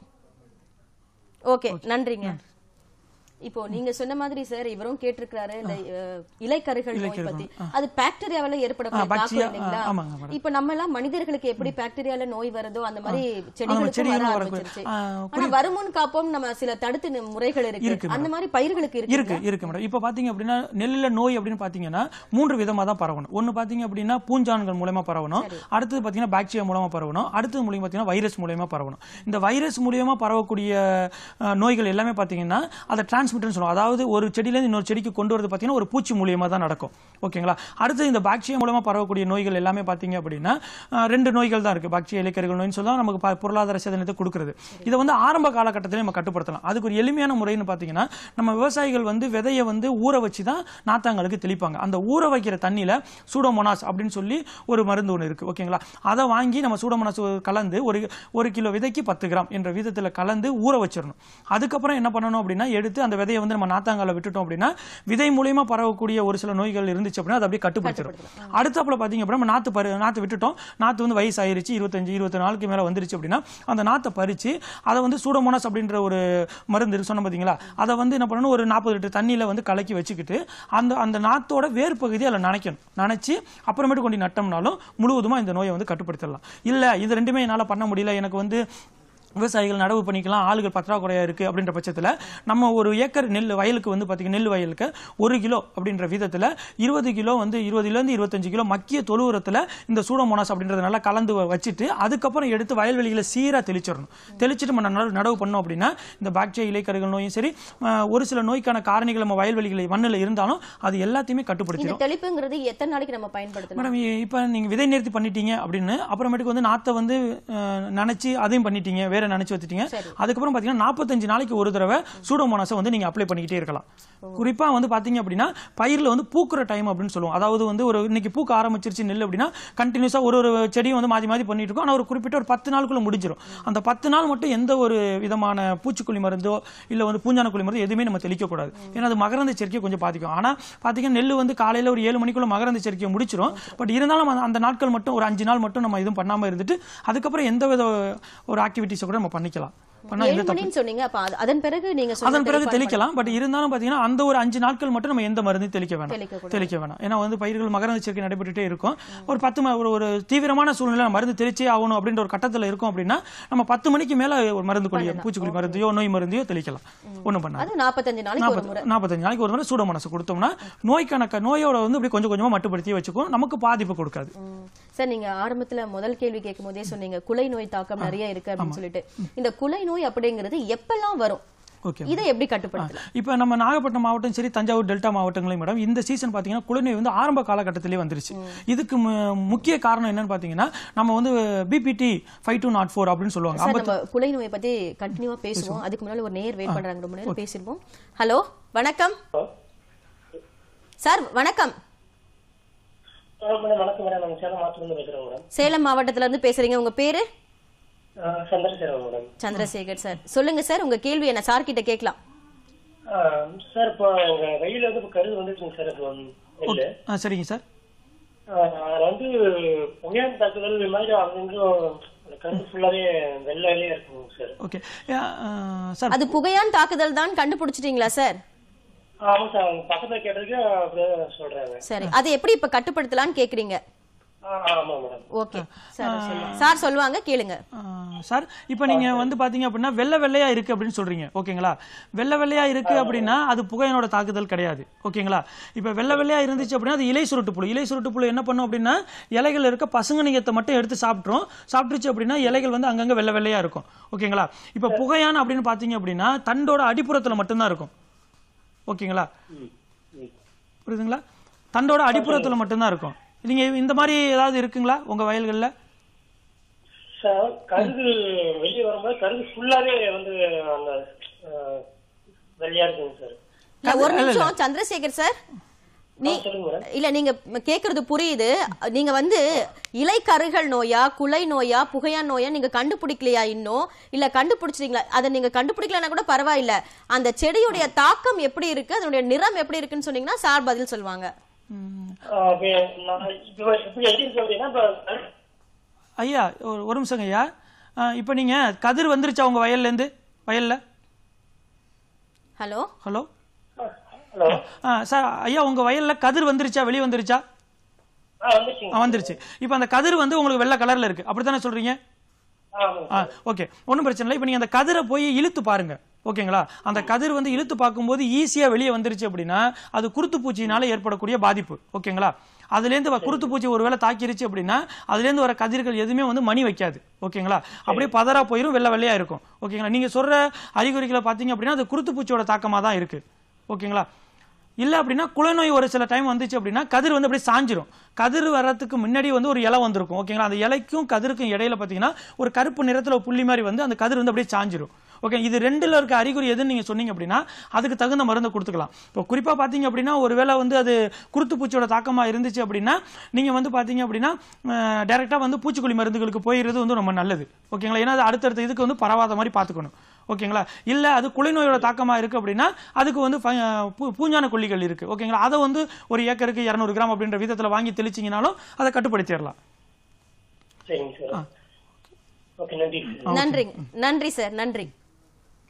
ஓகே நன்றிங்க இப்போ நீங்க சொன்ன மாதிரி சார் இவரும் கேட்டிருக்காரு இந்த அஹ், இலைக்கருகள் நோய் பத்தி அது பாக்டீரியாவால ஏற்படக்கூடிய ஆ, bacteria, தாக்கம் இல்லைங்களா ஆ, ஆமாங்க, மேடம். இப்ப நம்ம எல்லாம் மனிதர்களுக்கு எப்படி பாக்டீரியால நோய் வருதோ அந்த மாதிரி செடிகளுக்கும் வர செடிகளும் வரக்கூடிய- ஆரம்பிச்சிருச்சு ஆ, ஆனா வருமுன் காப்போம் நம்ம சில தடுத்து நி- முறைகள் இருக்கு இருக்கு அந்த மாதிரி பயிர்களுக்கு இருக்கு இருக்கு இருக்கு மேடம் இப்போ பாத்தீங்க அப்படின்னா நெல்லுல நோய் அப்படின்னு பாத்தீங்கன்னா மூன்று விதமா தான் பரவணும் ஒன்னு பாத்தீங்க அப்படின்னா பூஞ்சான்கள் மூலமா பரவணும் அடுத்தது பாத்தீங்கன்னா பாக்டீரியா மூலமா பரவணும் அடுத்தது மூலியமா பாத்தீங்கன்னா வைரஸ் மூலயமா பரவணும் இந்த வைரஸ் மூலியமா பரவக்கூடிய அஹ், நோய்கள் எல்லாமே பாத்தீங்கன்னா அதை டிரான்ஸ்மிட்டர்னு சொல்லுவோம் அதாவது ஒரு செடியில இருந்து இன்னொரு செடிக்கு கொண்டு வரது பாத்தீங்கன்னா ஒரு பூச்சி மூலியமா தான் நடக்கும் ஓகேங்களா அடுத்து இந்த பாக்டீரியா மூலமா பரவக்கூடிய நோய்கள் எல்லாமே பாத்தீங்க அப்படின்னா அஹ், ரெண்டு நோய்கள் தான் இருக்கு பாக்டீரியா இலைக்கருகள் நோய்னு சொல்லலாம் நமக்கு ப- பொருளாதார சேதனத்தை கொடுக்கிறது இதை வந்து ஆரம்ப காலகட்டத்திலே நம்ம கட்டுப்படுத்தலாம் அதுக்கு ஒரு எளிமையான முறைன்னு பாத்தீங்கன்னா நம்ம விவசாயிகள் வந்து விதையை வந்து ஊற வச்சு தான் நாத்தாங்களுக்கு தெளிப்பாங்க அந்த ஊற வைக்கிற தண்ணியில சூடோமோனாஸ் அப்படின்னு சொல்லி ஒரு மருந்து ஒன்று இருக்கு ஓகேங்களா அதை வாங்கி நம்ம சூடோமோனாஸ் கலந்து ஒரு ஒரு கிலோ விதைக்கு பத்து கிராம் என்ற விதத்துல கலந்து ஊற வச்சிடணும் அதுக்கப்புறம் என்ன பண்ணணும் அப்படின்னா எடுத்து அந்த விதையை வந்து நம்ம நாத்தாங்கால விட்டுட்டோம் அப்படின்னா விதை மூலியமா பரவக்கூடிய ஒரு சில நோய்கள் இருந்துச்சு அப்படின்னா அதை அப்படியே கட்டுப்படுத்திடும் அடுத்தாப்புல பாத்தீங்க அப்படின்னா நம்ம நாத்து பரு நாத்து விட்டுட்டோம் நாத்து வந்து வயசு ஆயிருச்சு இருபத்தஞ்சு இருபத்தி நாளுக்கு மேல வந்துருச்சு அப்படின்னா அந்த நாத்தை பறிச்சு அதை வந்து சூடோமோனாஸ் அப்படின்ற ஒரு மருந்து இருக்கு சொன்ன பாத்தீங்களா அதை வந்து என்ன பண்ணணும் ஒரு நாற்பது லிட்டர் தண்ணியில வந்து கலக்கி வச்சுக்கிட்டு அந்த அந்த நாத்தோட வேர் பகுதியை அதில் நனைக்கணும் நனைச்சு அப்புறமேட்டு கொண்டு நட்டோம்னாலும் முழுவதுமா இந்த நோயை வந்து கட்டுப்படுத்திடலாம் இல்ல இது ரெண்டுமே என்னால பண்ண முடியல எனக்கு வந்து விவசாயிகள் நடவு பண்ணிக்கலாம் ஆளுகள் பற்றாக்குறையா இருக்கு அப்படின்ற பட்சத்துல நம்ம ஒரு ஏக்கர் நெல் வயலுக்கு வந்து பாத்தீங்கன்னா நெல் வயலுக்கு ஒரு கிலோ அப்படின்ற விதத்துல இருபது கிலோ வந்து இருபதுல இருந்து இருபத்தஞ்சு கிலோ மக்கிய தொழு உரத்துல இந்த சூடோமோனாஸ் அப்படின்றத நல்லா கலந்து வ- வச்சுட்டு அதுக்கப்புறம் எடுத்து வயல்வெளிகளை சீரா தெளிச்சிடணும் தெளிச்சிட்டு நம்ம நட- நடவு பண்ணோம் அப்படின்னா இந்த பாக்டீரியா இலைக்கருகள் நோயும் சரி அஹ், ஒரு சில நோய்க்கான காரணிகள் நம்ம வயல்வெளிகளை மண்ணில் இருந்தாலும் அது எல்லாத்தையுமே கட்டுப்படுத்திடும் இந்த தெளிப்புங்கிறது எத்தனை நாளைக்கு நம்ம பயன்படுத்தலாம் மேடம் இ- இப்ப நீங்க விதை நிறுத்தி பண்ணிட்டீங்க அப்படின்னு அப்புறமேட்டுக்கு வந்து நாத்தை வந்து அஹ், நனைச்சு அதையும் பண்ணிட்டீங்க வேற நினைச்சு வச்சுட்டீங்க அதுக்கப்புறம் பாத்தீங்கன்னா நாற்பத்தஞ்சு நாளைக்கு ஒரு தடவை சூடோமோனாஸை வந்து நீங்க அப்ளை பண்ணிக்கிட்டே இருக்கலாம் குறிப்பா வந்து பாத்தீங்க அப்படின்னா பயிர்ல வந்து பூக்குற டைம் அப்படின்னு சொல்லுவோம் அதாவது வந்து ஒரு இன்னைக்கு பூக்க ஆரம்பிச்சிருச்சு நெல் அப்படின்னா கண்டினியூஸா ஒரு ஒரு செடியும் வந்து மாத்தி மாத்தி பண்ணிட்டு இருக்கும் ஆனா ஒரு குறிப்பிட்ட ஒரு பத்து நாளுக்குள்ள முடிஞ்சிடும் அந்த பத்து நாள் மட்டும் எந்த ஒரு விதமான பூச்சிக்கொல்லி மருந்தோ இல்ல வந்து பூஞ்சான கொல்லி மருந்தோ எதுவுமே நம்ம தெளிக்க கூடாது ஏன்னா அது மகரந்த சேர்க்கையை கொஞ்சம் பாதிக்கும் ஆனா பாத்தீங்கன்னா நெல் வந்து காலையில ஒரு ஏழு மணிக்குள்ள மகரந்த சேர்க்கையை முடிச்சிடும் பட் இருந்தாலும் அந்த- அந்த நாட்கள் மட்டும் ஒரு அஞ்சு நாள் மட்டும் நம்ம எதுவும் பண்ணாம இருந்துட்டு அதுக்கப்புறம் எந்த வித ஒரு ஆக்டிவிட்டிஸை கூட நம்ம பண்ணிக்கலாம் பண்ணா எந்த ஏழு மணின்னு சொன்னீங்க அப்ப அது- அதன் பிறகு நீங்க சொன்ன அதன் பிறகு தெளிப்பான் தெளிக்கலாம் பட் இருந்தாலும் பாத்தீங்கன்னா அந்த ஒரு அஞ்சு நாட்கள் மட்டும் நம்ம எந்த மருந்தையும் தெளிக்க வேணாம் தெளிக்கக்கூடாது. தெளிக்க வேணாம் ஏன்னா வந்து பயிர்கள் மகரந்த சேர்க்கை நடைபெற்றுட்டே இருக்கும் ஒரு பத்து ம- ஒரு ஒரு தீவிரமான சூழ்நிலை மருந்து தெளிச்சே ஆகணும் அப்படின்ற ஒரு கட்டத்துல இருக்கும் அப்படின்னா நம்ம பத்து மணிக்கு மேல ஒரு மருந்து கொல்லி பூச்சிக்கொல்லி மருந்தையோ நோய் மருந்தையோ தெளிக்கலாம் ஒண்ணும் பண்ணாது அது நாற்பத்தஞ்சு நாளைக்கு ஒரு முறை நாற்பது நாற்பத்தஞ்சு நாளைக்கு ஒரு முறை சூடோமோனாஸ் கொடுத்தோம்னா நோய்க்கான க- நோயோட வந்து இப்படி கொஞ்சம் கொஞ்சமா மட்டுப்படுத்தி வச்சுக்கும் நமக்கு பாதிப்பு கொடுக்காது ம். சார் நீங்க ஆரம்பத்துல முதல் கேள்வி கேட்கும் போதே சொன்னீங்க குலை நோய் தாக்கம் நிறைய இருக்கு அப்படின்னு சொல்லிட்டு இந்த குலை நோய் அப்படிங்கிறது எப்பெல்லாம் வரும் ஓகே இதை எப்படி கட்டுப்படுத்தலாம் இப்போ நம்ம நாகப்பட்டினம் மாவட்டம் சரி தஞ்சாவூர் டெல்டா மாவட்டங்களையும் மேடம் இந்த சீசன் பார்த்தீங்கன்னா குளிர்நோய் வந்து ஆரம்ப காலகட்டத்திலே வந்துருச்சு இதுக்கு மு- முக்கிய காரணம் என்னன்னு பார்த்தீங்கன்னா நம்ம வந்து BPT five two naught four அப்படின்னு சொல்லுவாங்க சார் நம்ம குலை நோயை பத்தி கண்டினியூவா பேசுவோம் அதுக்கு முன்னாடி ஒரு நேர் வெயிட் பண்றாங்க ரொம்ப நேரம் பேசிருவோம் ஹலோ வணக்கம் சார் வணக்கம் ஆ, மேடம் வணக்கம் மேடம் நாங்க சேலம் மாத்திரம் பேசுறோம் மேடம் சேலம் மாவட்டத்துல இருந்து பேசுறீங்க உங்க பேரு ஆ, சந்திரசேகரன் மேடம் சந்திரசேகர் சார் சொல்லுங்க சார் உங்க கேள்வி என்ன சார் கிட்ட கேட்கலாம் ஆ, சார் இப்போ எங்க வெயில வந்து இப்போ கருது வந்துருச்சுங்க சார் இப்போ நெல்லு ஆ சரிங்க சார் ஆ, அதுல வந்து புகையான தாக்குதல் இது மாதிரி அங்கங்கும் அந்த கருது ஃபுல்லாவே வெள்ளையிலே இருக்குங்க சார் ஓகே சார் அது புகையான் தாக்குதல் தான் கண்டுபிடிச்சிட்டீங்களா சார் ஆமா சார் அவங்க பக்கத்துல கேட்டதுக்கு அப்படியே சொல்றாங்க சரி அதை எப்படி இப்ப கட்டுப்படுத்தலாம்னு கேக்குறீங்க ஆ, ஆமா மேடம் ஓகே சார் சொல்லுங்க சார் சொல்லுவாங்க கேளுங்க ஆ, சார் இப்போ நீங்க வந்து பாத்தீங்க அப்படின்னா வெள்ளை வெள்ளையா இருக்கு அப்படின்னு சொல்றீங்க ஓகேங்களா வெள்ளை வெள்ளையா இருக்கு அப்படின்னா அது புகையனோட தாக்குதல் கிடையாது ஓகேங்களா இப்போ வெள்ளை வெள்ளையா இருந்துச்சு அப்படின்னா அது இலை சுருட்டு புழு இலை சுருட்டு புழு என்ன பண்ணும் அப்படின்னா இலைகள் இருக்க பசுங்கனியத்தை மட்டும் எடுத்து சாப்பிட்ரும் சாப்பிட்டுச்சு அப்படின்னா இலைகள் வந்து அங்கங்க வெள்ளை வெள்ளையா இருக்கும் ஓகேங்களா இப்போ புகையான் அப்படின்னு பாத்தீங்க அப்படின்னா தண்டோட அடிப்புறத்துல மட்டும்தான் இருக்கும் ஓகேங்களா புரியுதுங்களா தண்டோட அடிப்புறத்துல மட்டும்தான் இருக்கும் நீங்க இந்த மாதிரி ஏதாவது இருக்குங்களா உங்க வயல்கள்ல சார் கருது வெளியே வரும்போது கருது ஃபுல்லாவே வந்து அந்த ஆ, வெள்ளையா இருக்குங்க சார் இல்ல, ஒரு நிமிஷம் சந்திரசேகர் சார் நீ ஆ, சொல்லுங்க மேடம் இல்ல நீங்க கேக்குறது புரியுது நீங்க வந்து இலைக்கருகள் நோயா குலை நோயா புகையான் நோயா நீங்க கண்டுபிடிக்கலையா இன்னும் இல்ல கண்டுபிடிச்சிட்டீங்களா அதை நீங்க கண்டுபிடிக்கலன்னா கூட பரவாயில்ல அந்த செடியுடைய தாக்கம் எப்படி இருக்கு அதனுடைய நிறம் எப்படி இருக்குன்னு சொன்னீங்கன்னா சார் பதில் சொல்லுவாங்க ஆ, இப்ப நான் இப்ப எப்படி எப்படி இருக்கு அப்படின்னா இப்ப கரு- ஐயா ஒரு ஒரு நிமிஷங்க ஐயா இப்போ நீங்க கதிர் வந்துருச்சா உங்க வயல்ல இருந்து வயல்ல ஹலோ ஹலோ ஹலோ சார் ஐயா உங்க வயல்ல கதிர் வந்துருச்சா வெளியே வந்துருச்சா ஆ வந்துச்சுங்க ஆ, வந்துருச்சு இப்போ அந்த கதிர் வந்து உங்களுக்கு வெள்ளை கலர்ல இருக்கு அப்படித்தானே சொல்றீங்க ஆமாங்க ஆ ஓகே ஒன்றும் பிரச்சனை இல்லை இப்போ நீங்கள் அந்த கதிரை போய் இழுத்து பாருங்க ஓகேங்களா அந்த கதிர் வந்து இழுத்து பார்க்கும்போது ஈஸியாக வெளியே வந்துருச்சு அப்படின்னா அது குருத்து பூச்சியினால ஏற்படக்கூடிய பாதிப்பு ஓகேங்களா அதுலேருந்து வ- குருத்து பூச்சி ஒருவேளை தாக்கிருச்சு அப்படின்னா அதுலேருந்து வர கதிர்கள் எதுவுமே வந்து மணி வைக்காது ஓகேங்களா அப்படியே பதறா போயிடும் வெள்ளை வெள்ளையா இருக்கும் ஓகேங்களா நீங்க சொல்ற அறிகுறிகளை பார்த்தீங்க அப்படின்னா அது குருத்து பூச்சியோட தாக்கமாக தான் இருக்கு ஓகேங்களா இல்ல அப்படின்னா குலநோய் ஒரு சில டைம் வந்துச்சு அப்படின்னா கதிர் வந்து அப்படியே சாஞ்சிரும் கதிர் வர்றதுக்கு முன்னாடி வந்து ஒரு இலை வந்திருக்கும் ஓகேங்களா அந்த இலைக்கும் கதிருக்கும் இடையில பாத்தீங்கன்னா ஒரு கருப்பு நிறத்துல ஒரு புள்ளி மாதிரி வந்து அந்த கதிர் வந்து அப்படியே சாஞ்சிரும் ஓகே இது ரெண்டுல இருக்க அறிகுறி எதுன்னு நீங்க சொன்னீங்க அப்படின்னா அதுக்கு தகுந்த மருந்தை கொடுத்துக்கலாம் இப்போ குறிப்பா பாத்தீங்க அப்படின்னா ஒருவேளை வந்து அது குருத்து பூச்சியோட தாக்கமா இருந்துச்சு அப்படின்னா நீங்க வந்து பாத்தீங்க அப்படின்னா டைரக்டா வந்து பூச்சிக்கொல்லி மருந்துகளுக்கு போயிடுறது வந்து ரொம்ப நல்லது ஓகேங்களா ஏன்னா அது அடுத்தடுத்த இதுக்கு வந்து பரவாத மாதிரி பாத்துக்கணும் ஓகேங்களா இல்ல அது குலைநோயோட தாக்கமா இருக்கு அப்படின்னா அதுக்கு வந்து ஃபை- பூ- பூஞ்சான கொல்லிகள் இருக்கு ஓகேங்களா அதை வந்து ஒரு ஏக்கருக்கு இரநூறு கிராம் அப்படின்ற விதத்துல வாங்கி தெளிச்சிங்கனாலும் அதை கட்டுப்படுத்திடலாம் சரிங்க சார் ஓகே நன்றி சார் நன்றி நன்றி சார் நன்றி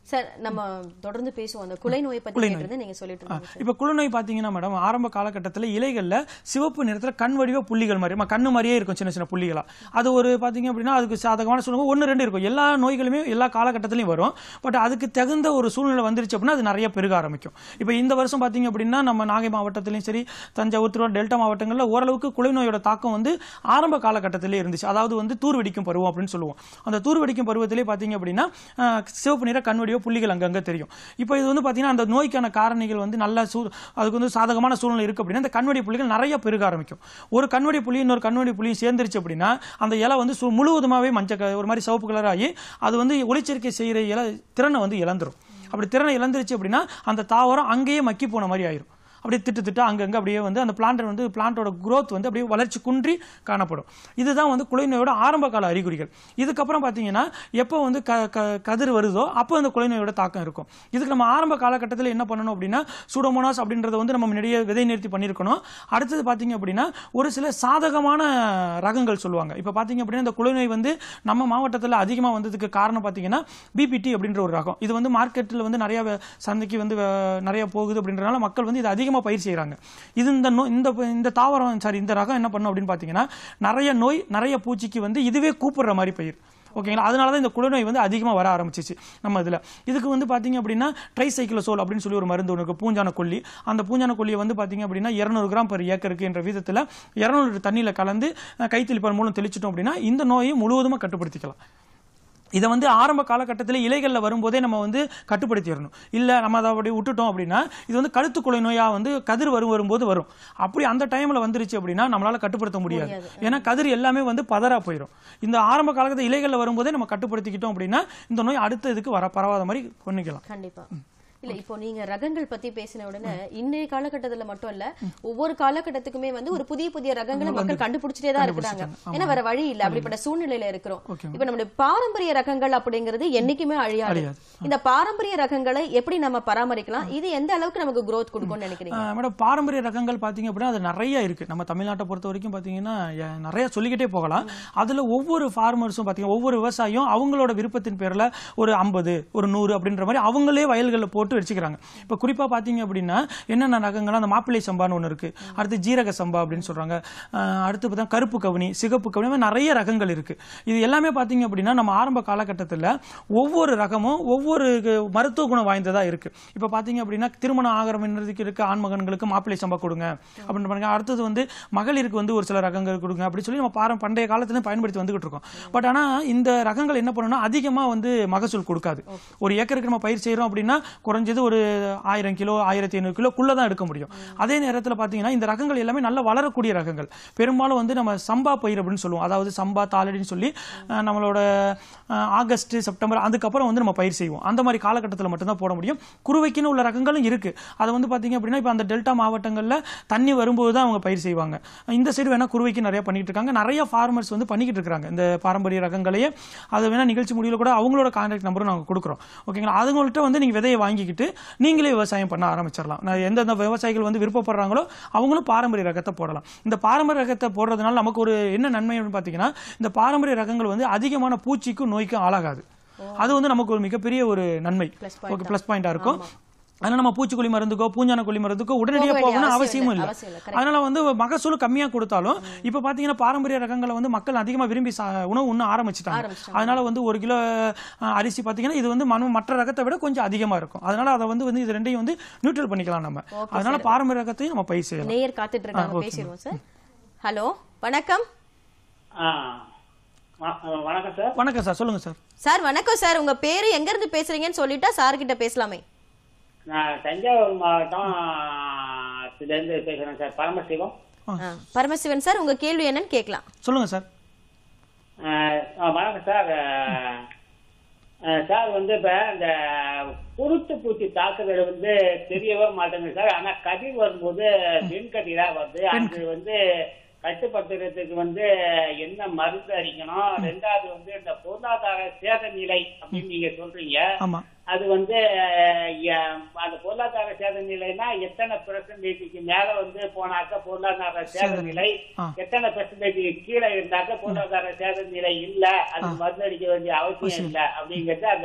சார் நம்ம தொடர்ந்து பேசுவோம் அந்த குலை நோயை பத்தி கேட்டிருந்து நீங்க சொல்லிட்டு இருந்தீங்க சார். இப்போ குளுநோய் பார்த்தீங்கன்னா மேடம் ஆரம்ப காலகட்டத்தில் இலைகளில் சிவப்பு நிறத்தில் கண் வடிவ புள்ளிகள் மாதிரி நம்ம கண்ணு மாதிரியே இருக்கும் சின்ன சின்ன புள்ளிகளா அது ஒரு பார்த்தீங்க அப்படின்னா அதுக்கு சாதகமான சூழ்நிலை ஒன்று ரெண்டு இருக்கும் எல்லா நோய்களுமே எல்லா காலகட்டத்திலையும் வரும் பட் அதுக்கு தகுந்த ஒரு சூழ்நிலை வந்துருச்சு அப்படின்னா அது நிறைய பெருக ஆரம்பிக்கும் இப்போ இந்த வருஷம் பார்த்தீங்க அப்படின்னா நம்ம நாகை மாவட்டத்திலையும் சரி தஞ்சாவூர் திருவாரூர் டெல்டா மாவட்டங்களில் ஓரளவுக்கு குலைநோயோட தாக்கம் வந்து ஆரம்ப காலகட்டத்திலே இருந்துச்சு அதாவது வந்து தூர் வெடிக்கும் பருவம் அப்படின்னு சொல்லுவோம் அந்த தூர் வெடிக்கும் பருவத்திலே பார்த்தீங்க அப்படின்னா அஹ், சிவப்பு நிற கண் வடிவ புள்ளிகள் அங்கங்க தெரியும் இப்போ இது வந்து பார்த்தீங்கன்னா அந்த நோய்க்கான காரணிகள் வந்து நல்ல சூ அதுக்கு வந்து சாதகமான சூழ்நிலை இருக்கு அப்படின்னா அந்த கண்வடி புள்ளிகள் நிறைய பெருக ஆரம்பிக்கும் ஒரு கண்வடி புள்ளி இன்னொரு கண்வடி புள்ளியும் சேர்ந்துருச்சு அப்படின்னா அந்த இலை வந்து சு- முழுவதுமாவே மஞ்சள் க- ஒரு மாதிரி சிவப்பு கலர் ஆகி அது வந்து ஒளிச்சேர்க்கை செய்கிற இலை திறனை வந்து இழந்துரும் அப்படி திறனை இழந்துருச்சு அப்படின்னா அந்த தாவரம் அங்கேயே மக்கி போன மாதிரி ஆயிரும் அப்படியே திட்டு திட்டு அங்கங்க அப்படியே வந்து அந்த பிளான்ட் வந்து பிளான்ட்டோட growth வந்து அப்படியே வளர்ச்சி குன்றி காணப்படும் இதுதான் வந்து குலைநோயோட ஆரம்ப கால அறிகுறிகள் இதுக்கப்புறம் பார்த்தீங்கன்னா எப்போ வந்து க க- கதிர் வருதோ அப்போ அந்த குலைநோயோட தாக்கம் இருக்கும் இதுக்கு நம்ம ஆரம்ப காலகட்டத்தில் என்ன பண்ணணும் அப்படின்னா சூடோமோனாஸ் அப்படின்றத வந்து நம்ம முன்னாடியே விதை நிறுத்தி பண்ணியிருக்கணும் அடுத்தது பார்த்தீங்க அப்படின்னா ஒரு சில சாதகமான ரகங்கள் சொல்லுவாங்க இப்போ பார்த்தீங்க அப்படின்னா இந்த குலைநோய் வந்து நம்ம மாவட்டத்தில் அதிகமாக வந்ததுக்கு காரணம் பார்த்தீங்கன்னா பிபிடி அப்படின்ற ஒரு ரகம் இது வந்து மார்க்கெட்டில் வந்து நிறைய வே- சந்தைக்கு வந்து வே- நிறைய போகுது அப்படின்றனால மக்கள் வந்து இது அதிகமாக பயிர் செய்கிறாங்க இது இந்த நோ இந்த இந்த தாவரம் சாரி இந்த ரகம் என்ன பண்ணும் அப்படின்னு பார்த்தீங்கன்னா நிறைய நோய் நிறைய பூச்சிக்கு வந்து இதுவே கூப்பிடுற மாதிரி பயிர் ஓகேங்களா அதனால தான் இந்த குளிர்நோய் வந்து அதிகமாக வர ஆரம்பிச்சிச்சு நம்ம இதில் இதுக்கு வந்து பார்த்தீங்க அப்படின்னா ட்ரைசைக்ளோசோல் அப்படின்னு சொல்லி ஒரு மருந்து ஒன்று இருக்கு பூஞ்சான கொல்லி அந்த பூஞ்சான கொல்லியை வந்து பார்த்தீங்க அப்படின்னா இரநூறு கிராம் per ஏக்கருக்கு என்ற விதத்தில் இரநூறு லிட்டர் தண்ணியில் கலந்து அஹ், கைத்தெளிப்பான் மூலம் தெளிச்சிட்டோம் அப்படின்னா இந்த நோயை முழுவதுமாக கட்டுப்படுத்திக்கலாம் இதை வந்து ஆரம்ப காலகட்டத்தில் இலைகளில் வரும்போதே நம்ம வந்து கட்டுப்படுத்திடணும் இல்லை நம்ம அதை அப்படி விட்டுட்டோம் அப்படின்னா இது வந்து கழுத்துக்குலை நோயாக வந்து கதிர் வரும் வரும்போது வரும் அப்படி அந்த டைமில் வந்துருச்சு அப்படின்னா நம்மளால கட்டுப்படுத்த முடியாது ஏன்னா கதிர் எல்லாமே வந்து பதறா போயிடும் இந்த ஆரம்ப காலகட்டத்தில் இலைகளில் வரும்போதே நம்ம கட்டுப்படுத்திக்கிட்டோம் அப்படின்னா இந்த நோய் அடுத்த இதுக்கு வர பரவாத மாதிரி பண்ணிக்கலாம் கண்டிப்பா இல்ல இப்போ நீங்க ரகங்கள் பத்தி பேசின உடனே இன்றைய காலகட்டத்துல மட்டும் இல்ல ஒவ்வொரு காலகட்டத்துக்குமே வந்து ஒரு புதிய புதிய ரகங்களை மக்கள் கண்டுபிடிச்சிட்டே தான் இருக்கிறாங்க ஏன்னா வேற வழி இல்ல அப்படிப்பட்ட சூழ்நிலையில இருக்கிறோம் Okay. இப்ப நம்மளுடைய பாரம்பரிய ரகங்கள் அப்படிங்கிறது என்னைக்குமே அழியாது அழியாது. இந்த பாரம்பரிய ரகங்களை எப்படி நம்ம பராமரிக்கலாம் இது எந்த அளவுக்கு நமக்கு growth கொடுக்கும்னு நினைக்கிறீங்க ஆஹ் மேடம் பாரம்பரிய ரகங்கள் பார்த்தீங்க அப்படின்னா அது நிறைய இருக்கு நம்ம தமிழ்நாட்டை பொறுத்த வரைக்கும் பார்த்தீங்கன்னா எ- நிறைய சொல்லிக்கிட்டே போகலாம் அதுல ஒவ்வொரு ஃபார்மர்ஸும் பார்த்தீங்கன்னா ஒவ்வொரு விவசாயியும் அவங்களோட விருப்பத்தின் பேர்ல ஒரு ஐம்பது ஒரு நூறு அப்படின்ற மாதிரி அவங்களே வயல்களில் போட்டு வச்சுக்கிறாங்க இப்போ குறிப்பா பார்த்தீங்க அப்படின்னா என்னென்ன ரகங்கள் அந்த மாப்பிள்ளை சம்பான்னு ஒன்று இருக்கு அடுத்து ஜீரக சம்பா அப்படின்னு சொல்றாங்க ஆஹ் அடுத்து பார்த்தா கருப்பு கவுனி சிகப்பு கவுனி இந்த மாதிரி நிறைய ரகங்கள் இருக்கு இது எல்லாமே பார்த்தீங்க அப்படின்னா நம்ம ஆரம்ப காலகட்டத்தில் ஒவ்வொரு ரகமும் ஒவ்வொரு கு- மருத்துவ குணம் வாய்ந்ததா இருக்கு இப்போ பார்த்தீங்க அப்படின்னா திருமணம் ஆகிறதுக்கு இருக்க ஆண் மகன்களுக்கு மாப்பிள்ளை சம்பா கொடுங்க அப்படின்னு பாருங்க அடுத்தது வந்து மகளிருக்கு வந்து ஒரு சில ரகங்கள் கொடுங்க அப்படி சொல்லி நம்ம பாரம் பண்டைய காலத்துல பயன்படுத்தி வந்துகிட்டு இருக்கோம் பட் ஆனா இந்த ரகங்கள் என்ன பண்ணணும்னா அதிகமா வந்து மகசூல் கொடுக்காது ஒரு ஏக்கருக்கு நம்ம பயிர் செய்றோம் அப்படின்னா குறைஞ்சது ஒரு ஆயிரம் கிலோ ஆயிரத்தி ஐநூறு கிலோக்குள்ள தான் எடுக்க முடியும் அதே நேரத்தில் பார்த்தீங்கன்னா இந்த ரகங்கள் எல்லாமே நல்ல வளரக்கூடிய ரகங்கள் பெரும்பாலும் வந்து நம்ம சம்பா பயிர் அப்படின்னு சொல்லுவோம் அதாவது சம்பா தாளடின்னு சொல்லி அஹ், நம்மளோட அஹ், ஆகஸ்ட் செப்டம்பர் அதுக்கப்புறம் வந்து நம்ம பயிர் செய்வோம் அந்த மாதிரி காலகட்டத்தில் மட்டும்தான் போட முடியும் குறுவைக்குன்னு உள்ள ரகங்களும் இருக்கு அது வந்து பார்த்தீங்க அப்படின்னா இப்போ அந்த டெல்டா மாவட்டங்களில் தண்ணி வரும்போது தான் அவங்க பயிர் செய்வாங்க இந்த சைடு வேணா குறுவைக்கு நிறைய பண்ணிட்டு இருக்காங்க நிறைய ஃபார்மர்ஸ் வந்து பண்ணிக்கிட்டு இருக்காங்க இந்த பாரம்பரிய ரகங்களையே அது வேணா நிகழ்ச்சி முடிவில் கூட அவங்களோட கான்டாக்ட் நம்பரும் நாங்கள் கொடுக்குறோம் ஓகேங்களா அதுங்கள்ட்ட வந்து நீங்கள் விதையை வாங்கிக்கிட்டு நீங்களே விவசாயம் பண்ண ஆரம்பிச்சிடலாம் நான் எந்தெந்த விவசாயிகள் வந்து விருப்பப்படுறாங்களோ அவங்களும் பாரம்பரிய ரகத்தை போடலாம் இந்த பாரம்பரிய ரகத்தை போடுறதுனால நமக்கு ஒரு என்ன நன்மை அப்படின்னு பார்த்தீங்கன்னா இந்த பாரம்பரிய ரகங்கள் வந்து அதிகமான பூச்சிக்கும் நோய்க்கும் ஆளாகாது அது வந்து நமக்கு ஒரு மிகப்பெரிய ஒரு நன்மை Plus point ஓகே ப்ளஸ் பாயிண்டா இருக்கும் அதனால நம்ம பூச்சிக்கொல்லி மருந்துக்கோ பூஞ்சான கொல்லி மருந்துக்கோ உடனடியாக போக வேண்டிய போகணும் அவசியம் அவசியமும் இல்லை. இல்லை அவசியம் இல்லை. Correct. அதனால வந்து மகசூல் கம்மியா கொடுத்தாலும் இப்ப பாத்தீங்கன்னா பாரம்பரிய ரகங்களை வந்து மக்கள் அதிகமா விரும்பி சா- உணவு உண்ண ஆரம்பிச்சிட்டாங்க ஆரம்பிச்சிட்டாங்க. அதனால வந்து ஒரு கிலோ அஹ், அரிசி பாத்தீங்கன்னா இது வந்து மனு- மற்ற ரகத்தை விட கொஞ்சம் அதிகமா இருக்கும் அதனால அதை வந்து வந்து இது ரெண்டையும் வந்து நியூட்ரல் பண்ணிக்கலாம் நம்ம அதனால பாரம்பரிய ரகத்தையும் நம்ம பயிர் செய்யலாம் நேயர் காத்துட்டு இருக்காங்க பேசிடுவோம் சார் ஹலோ வணக்கம் ஆ வ- வணக்கம் சார் வணக்கம் சார் சொல்லுங்க சார் சார் வணக்கம் சார் உங்க பேரு எங்க இருந்து பேசுறீங்கன்னு சொல்லிட்டா சார் கிட்ட பேசலாமே நான் தஞ்சாவூர் மாவட்டத்திலேருந்து பேசுகிறேன் சார் பரமசிவம் ஆ, பரமசிவன் சார் உங்க கேள்வி என்னன்னு கேட்கலாம் சொல்லுங்க சார் ஆ, ஆ, வணக்கம் சார் ஆ, சார் வந்து இப்போ இந்த குருத்து பூச்சி தாக்குதல் வந்து தெரியவே மாட்டேங்குது சார் ஆனால் கதிர் வரும்போது வெண்கதிராக வருது அது வந்து கட்டுப்படுத்துறதுக்கு வந்து என்ன மருந்து அடிக்கணும் ரெண்டாவது வந்து இந்த பொருளாதார சேத நிலை அப்படின்னு நீங்க சொல்றீங்க ஆமா அது வந்து அஹ், எ- அந்த பொருளாதார சேத நிலைனா எத்தனை பெர்சன்டேஜுக்கு மேல வந்து போனாக்க பொருளாதார சேத நிலை ஆ. எத்தனை பெர்சன்டேஜுக்கு கீழே இருந்தாக்க பொருளாதார சேத நிலை இல்ல அது மருந்து அடிக்க வேண்டிய அவசியம் இல்ல அப்படிங்கறது அந்த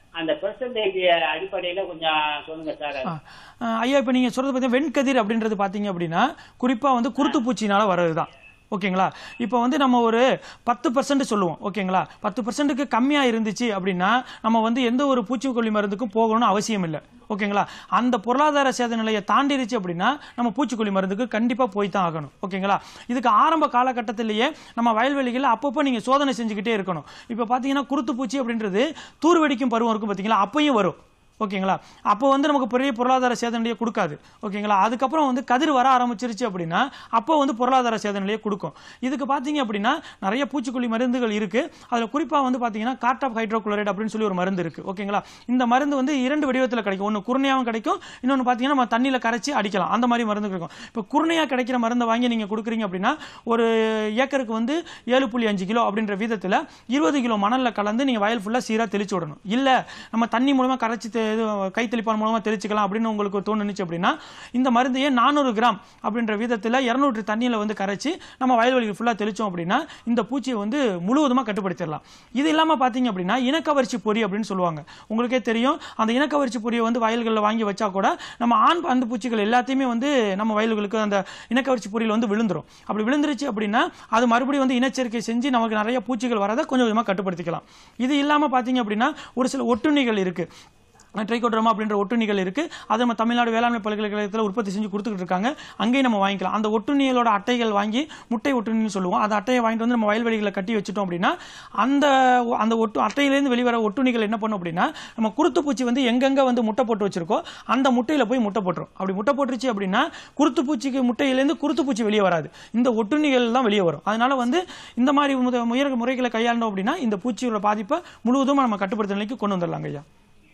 அந்த பெர்சன்டேஜ் அடிப்படையில கொஞ்சம் சொல்லுங்க சார் ஆ. ஆ, ஐயா இப்போ நீங்கள் சொல்றது பார்த்தீங்கன்னா வெண்கதிர் அப்படின்றது பார்த்தீங்க அப்படின்னா குறிப்பாக வந்து குருத்து பூச்சினால வர்றது தான் ஓகேங்களா இப்போ வந்து நம்ம ஒரு பத்து பர்சன்ட் சொல்லுவோம் ஓகேங்களா பத்து பர்சன்ட்டுக்கு கம்மியாக இருந்துச்சு அப்படின்னா நம்ம வந்து எந்த ஒரு பூச்சிக்கொல்லி மருந்துக்கும் போகணும்னு அவசியம் இல்லை ஓகேங்களா அந்த பொருளாதார சேத நிலையை தாண்டிருச்சு அப்படின்னா நம்ம பூச்சிக்கொல்லி மருந்துக்கு கண்டிப்பாக போய் தான் ஆகணும் ஓகேங்களா இதுக்கு ஆரம்ப காலகட்டத்திலேயே நம்ம வயல்வெளிகளில் அப்பப்போ நீங்கள் சோதனை செஞ்சுக்கிட்டே இருக்கணும் இப்போ பார்த்தீங்கன்னா குருத்து பூச்சி அப்படின்றது தூர் வெடிக்கும் பருவம் இருக்கும் பார்த்தீங்களா அப்பயும் வரும் ஓகேங்களா அப்போ வந்து நமக்கு பெரிய பொருளாதார சேதநிலையை கொடுக்காது ஓகேங்களா அதுக்கப்புறம் வந்து கதிர் வர ஆரம்பிச்சிருச்சு அப்படின்னா அப்போ வந்து பொருளாதார சேதநிலையை கொடுக்கும் இதுக்கு பார்த்தீங்க அப்படின்னா நிறைய பூச்சிக்கொல்லி மருந்துகள் இருக்கு அதில் குறிப்பாக வந்து பார்த்தீங்கன்னா கார்டாப் ஹைட்ரோகுளோரைட் அப்படின்னு சொல்லி ஒரு மருந்து இருக்கு ஓகேங்களா இந்த மருந்து வந்து இரண்டு வடிவத்தில் கிடைக்கும் ஒன்று குருணையாகவும் கிடைக்கும் இன்னொன்று பார்த்தீங்கன்னா நம்ம தண்ணியில் கரைச்சி அடிக்கலாம் அந்த மாதிரி மருந்து கிடைக்கும் இப்போ குருணையாக கிடைக்கிற மருந்தை வாங்கி நீங்கள் கொடுக்குறீங்க அப்படின்னா ஒரு ஏக்கருக்கு வந்து ஏழு புள்ளி அஞ்சு கிலோ அப்படின்ற வீதத்தில் இருபது கிலோ மணலில் கலந்து நீங்கள் வயல் ஃபுல்லாக சீராக தெளிச்சு விடணும் இல்லை நம்ம தண்ணி மூலமாக கரைச்சி தெ- இது கை தெளிப்பான் மூலமாக தெளிச்சுக்கலாம் அப்படின்னு உங்களுக்கு தோணுச்சு அப்படின்னா இந்த மருந்தையே நானூறு கிராம் அப்படின்ற வீதத்தில் இரநூறு தண்ணியில் வந்து கரைச்சி நம்ம வயல்வெளிக்கு ஃபுல்லாக தெளிச்சோம் அப்படின்னா இந்த பூச்சியை வந்து முழுவதுமாக கட்டுப்படுத்திடலாம் இது இல்லாமல் பார்த்தீங்க அப்படின்னா இனக்கவர்ச்சி பொறி அப்படின்னு சொல்லுவாங்க உங்களுக்கே தெரியும் அந்த இனக்கவர்ச்சி பொரியை வந்து வயல்களில் வாங்கி வச்சா கூட நம்ம ஆண் அந்த பூச்சிகள் எல்லாத்தையுமே வந்து நம்ம வயல்களுக்கு அந்த இனக்கவர்ச்சி பொறியில் வந்து விழுந்துரும் அப்படி விழுந்துருச்சு அப்படின்னா அது மறுபடியும் வந்து இனச்சேர்க்கை செஞ்சு நமக்கு நிறைய பூச்சிகள் வரதை கொஞ்சம் கொஞ்சமாக கட்டுப்படுத்திக்கலாம் இது இல்லாமல் பார்த்தீங்க அப்படின்னா ஒரு சில ஒட்டுண்ணிகள் இருக்கு ட்ரைகோட்ரமா அப்படின்ற ஒட்டுண்ணிகள் இருக்கு அதை நம்ம தமிழ்நாடு வேளாண்மை பல்கலைக்கழகத்தில் உற்பத்தி செஞ்சு கொடுத்துக்கிட்டு இருக்காங்க அங்கேயும் நம்ம வாங்கிக்கலாம் அந்த ஒட்டுண்ணிகளோட அட்டைகள் வாங்கி முட்டை ஒட்டுண்ணின்னு சொல்லுவோம் அந்த அட்டையை வாங்கிட்டு வந்து நம்ம வயல்வெளிகளை கட்டி வச்சுட்டோம் அப்படின்னா அந்த அந்த ஒட்டு அட்டையிலேருந்து வெளிவர ஒட்டுண்ணிகள் என்ன பண்ணும் அப்படின்னா நம்ம குருத்து பூச்சி வந்து எங்கெங்க வந்து முட்டை போட்டு வச்சிருக்கோ அந்த முட்டையில போய் முட்டை போட்டுரும் அப்படி முட்டை போட்டுருச்சு அப்படின்னா குருத்து பூச்சிக்கு முட்டையிலேருந்து குருத்து பூச்சி வெளியே வராது இந்த ஒட்டுண்ணிகள் தான் வெளியே வரும் அதனால வந்து இந்த மாதிரி முத- முயற முறைகளை கையாண்டோம் அப்படின்னா இந்த பூச்சியோட பாதிப்பை முழுவதும் நம்ம கட்டுப்படுத்த நிலைக்கு கொண்டு வந்துடலாங்க ஐயா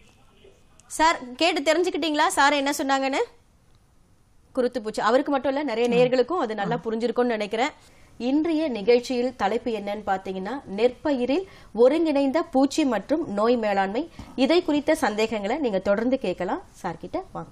சார் கேட்டு தெரிஞ்சுக்கிட்டீங்களா சார் என்ன சொன்னாங்கன்னு குருத்து பூச்சி அவருக்கு மட்டும் இல்ல நிறைய நேயர்களுக்கும் அது நல்லா புரிஞ்சிருக்கும்னு நினைக்கிறேன் இன்றைய நிகழ்ச்சியில் தலைப்பு என்னன்னு பாத்தீங்கன்னா நெற்பயிரில் ஒருங்கிணைந்த பூச்சி மற்றும் நோய் மேலாண்மை இதை குறித்த சந்தேகங்களை நீங்க தொடர்ந்து கேட்கலாம் சார் கிட்ட வாங்க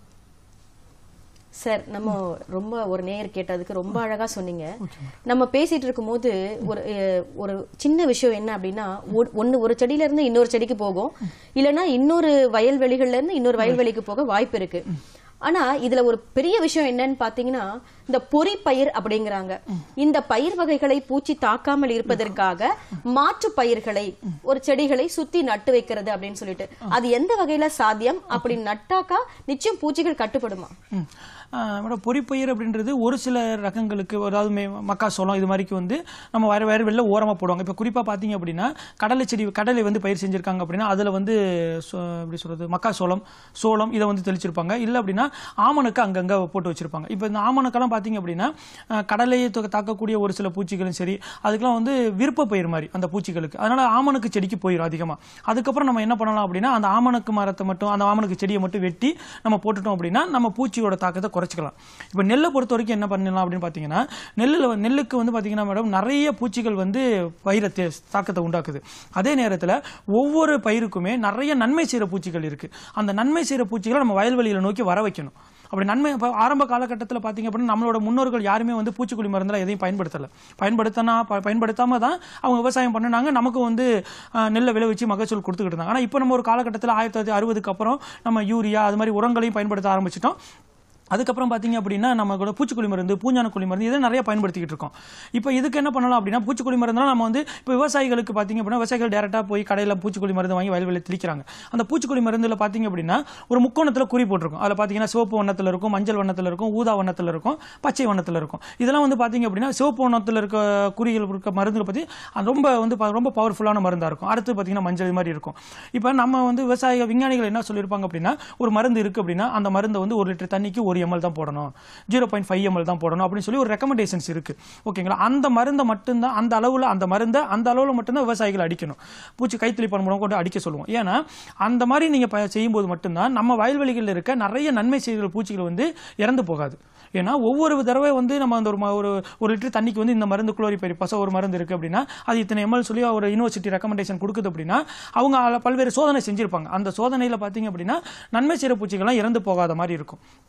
சார் நம்ம ரொம்ப ஒரு நேயர் கேட்டதுக்கு ரொம்ப அழகா சொன்னீங்க நம்ம பேசிட்டு இருக்கும்போது ஒரு அஹ், ஒரு சின்ன விஷயம் என்ன அப்படின்னா ஒரு- ஒண்ணு ஒரு செடியில இருந்து இன்னொரு செடிக்கு போகும் இல்லைன்னா இன்னொரு வயல்வெளிகள்ல இருந்து இன்னொரு வயல்வெளிக்கு போக வாய்ப்பு இருக்கு ஆனா இதுல ஒரு பெரிய விஷயம் என்னன்னு பாத்தீங்கன்னா இந்த பொறி பயிர் அப்படிங்கிறாங்க இந்த பயிர் வகைகளை பூச்சி தாக்காமல் இருப்பதற்காக மாற்று பயிர்களை ஒரு செடிகளை சுத்தி நட்டு வைக்கிறது அப்படின்னு சொல்லிட்டு அது எந்த வகையில சாத்தியம் அப்படி நட்டாக்கா நிச்சயம் பூச்சிகள் கட்டுப்படுமா ம். ஆ, மேடம் பொறிப்பயிர் அப்படின்றது ஒரு சில ரகங்களுக்கு அதாவது மே- மக்காசோளம் இது மாதிரிக்கு வந்து நம்ம வர வேறு வெளில ஓரமாக போடுவாங்க இப்போ குறிப்பாக பார்த்தீங்க அப்படின்னா கடலை செடி கடலை வந்து பயிர் செஞ்சிருக்காங்க அப்படின்னா அதில் வந்து சொ- எப்படி சொல்றது மக்காசோளம் சோளம் இதை வந்து தெளிச்சிருப்பாங்க இல்லை அப்படின்னா ஆமணக்கு அங்கங்கே போட்டு வச்சிருப்பாங்க இப்போ இந்த ஆமணக்கெல்லாம் பார்த்தீங்க அப்படின்னா ஆ, கடலையை தொ- தாக்கக்கூடிய ஒரு சில பூச்சிகளும் சரி அதுக்கெல்லாம் வந்து விருப்ப பயிர் மாதிரி அந்த பூச்சிகளுக்கு அதனால ஆமணக்கு செடிக்கு போயிடும் அதிகமாக அதுக்கப்புறம் நம்ம என்ன பண்ணலாம் அப்படின்னா அந்த ஆமணக்கு மரத்தை மட்டும் அந்த ஆமணக்கு செடியை மட்டும் வெட்டி நம்ம போட்டுட்டோம் அப்படின்னா நம்ம பூச்சியோட தாக்கத்தை குறைச்சிக்கலாம் இப்போ நெல்லை பொறுத்த வரைக்கும் என்ன பண்ணலாம் அப்படின்னு பார்த்தீங்கன்னா நெல்லில் வந்து- நெல்லுக்கு வந்து பார்த்தீங்கன்னா மேடம் நிறைய பூச்சிகள் வந்து பயிரை தே- தாக்கத்தை உண்டாக்குது அதே நேரத்தில் ஒவ்வொரு பயிருக்குமே நிறைய நன்மை செய்கிற பூச்சிகள் இருக்கு அந்த நன்மை செய்கிற பூச்சிகளை நம்ம வயல்வெளியில் நோக்கி வர வைக்கணும் அப்படி நன்மை இப்போ ஆரம்ப காலகட்டத்தில் பார்த்தீங்க அப்படின்னா நம்மளோட முன்னோர்கள் யாருமே வந்து பூச்சிக்கொல்லி மருந்தெல்லாம் எதையும் பயன்படுத்தலை பயன்படுத்தினா ப- பயன்படுத்தாம தான் அவங்க விவசாயம் பண்ணினாங்க நமக்கு வந்து ஆஹ், நெல்லை விளைவிச்சு மகசூல் கொடுத்துக்கிட்டு இருந்தாங்க ஆனால் இப்போ நம்ம ஒரு காலகட்டத்தில் ஆயிரத்தி தொள்ளாயிரத்தி அறுபதுக்கு அப்புறம் நம்ம யூரியா அது மாதிரி உரங்களையும் பயன்படுத்த ஆரம்பிச்சிட்டோம் அதுக்கப்புறம் பார்த்தீங்க அப்படின்னா நம்ம கூட பூச்சிக்கொல்லி மருந்து பூஞ்சான கொல்லி மருந்து இதை நிறைய பயன்படுத்திக்கிட்டு இருக்கோம் இப்போ இதுக்கு என்ன பண்ணலாம் அப்படின்னா பூச்சிக்கொல்லி மருந்துலாம் நம்ம வந்து இப்போ விவசாயிகளுக்கு பார்த்தீங்க அப்படின்னா விவசாயிகள் டேரெக்டாக போய் கடையில் பூச்சிக்கொல்லி மருந்து வாங்கி வயல்வெளியில் தெளிக்கிறாங்க அந்த பூச்சிக்கொல்லி மருந்தில் பார்த்தீங்க அப்படின்னா ஒரு முக்கோணத்தில் குறி போட்டிருக்கும் அதில் பார்த்தீங்கன்னா சிவப்பு வண்ணத்தில் இருக்கும் மஞ்சள் வண்ணத்தில் இருக்கும் ஊதா வண்ணத்தில் இருக்கும் பச்சை வண்ணத்தில் இருக்கும் இதெல்லாம் வந்து பார்த்தீங்க அப்படின்னா சிவப்பு வண்ணத்தில் இருக்க குறிகள் இருக்க மருந்துகளை பற்றி அது ரொம்ப வந்து ப- ரொம்ப பவர்ஃபுல்லான மருந்தாக இருக்கும் அடுத்து பார்த்தீங்கன்னா மஞ்சள் இது மாதிரி இருக்கும் இப்போ நம்ம வந்து விவசாய விஞ்ஞானிகள் என்ன சொல்லியிருப்பாங்க அப்படின்னா ஒரு மருந்து இருக்கு அப்படின்னா அந்த மருந்தை வந்து ஒரு லிட்டர் தண்ணிக்கு ஒரு எம்எல் தான் போடணும் ஜீரோ பாயிண்ட் ஃபைவ் எம்எல் தான் போடணும் அப்படின்னு சொல்லி ஒரு ரெக்கமெண்டேஷன்ஸ் இருக்கு ஓகேங்களா அந்த மருந்தை மட்டும்தான் அந்த அளவில் அந்த மருந்தை அந்த அளவில் மட்டும்தான் விவசாயிகள் அடிக்கணும் பூச்சி கைத்தளிப்பான் மூலம் கொண்டு அடிக்க சொல்லுவோம் ஏன்னா அந்த மாதிரி நீங்க ப- செய்யும்போது மட்டும்தான் நம்ம வயல்வெளிகளில் இருக்க நிறைய நன்மை செய்கிற பூச்சிகள் வந்து இறந்து போகாது ஏன்னா ஒவ்வொரு தடவை வந்து நம்ம அந்த ஒரு ம- ஒரு ஒரு லிட்டர் தண்ணிக்கு வந்து இந்த மருந்து குளோரிபெரி பச ஒரு மருந்து இருக்கு அப்படின்னா அது இத்தனை எம்எல் சொல்லி ஒரு யூனிவர்சிட்டி ரெக்கமெண்டேஷன் கொடுக்குது அப்படின்னா அவங்க அதுல பல்வேறு சோதனை செஞ்சிருப்பாங்க அந்த சோதனையில பாத்தீங்க அப்படின்னா நன்மை செய்கிற பூச்சிகள்லாம் இறந்து போகாத மாதிரி இருக்கும்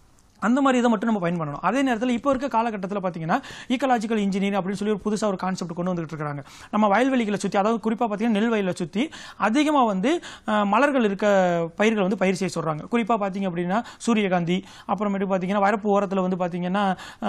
அந்த மாதிரி இதை மட்டும் நம்ம பயன் பண்ணணும் அதே நேரத்தில் இப்போ இருக்க காலகட்டத்தில் பார்த்தீங்கன்னா ஈக்கலாஜிக்கல் இன்ஜினியர் அப்படின்னு சொல்லி ஒரு புதுசாக ஒரு கான்செப்ட் கொண்டு வந்துட்டு இருக்காங்க நம்ம வயல்வெளிகளை சுற்றி அதாவது குறிப்பாக பார்த்தீங்கன்னா நெல் வயலை சுற்றி அதிகமாக வந்து அஹ், மலர்கள் இருக்க பயிர்கள் வந்து பயிர் செய்ய சொல்கிறாங்க குறிப்பாக பார்த்தீங்க அப்படின்னா சூரியகாந்தி அப்புறமேட்டு பார்த்தீங்கன்னா வரப்பு ஓரத்தில் வந்து பார்த்தீங்கன்னா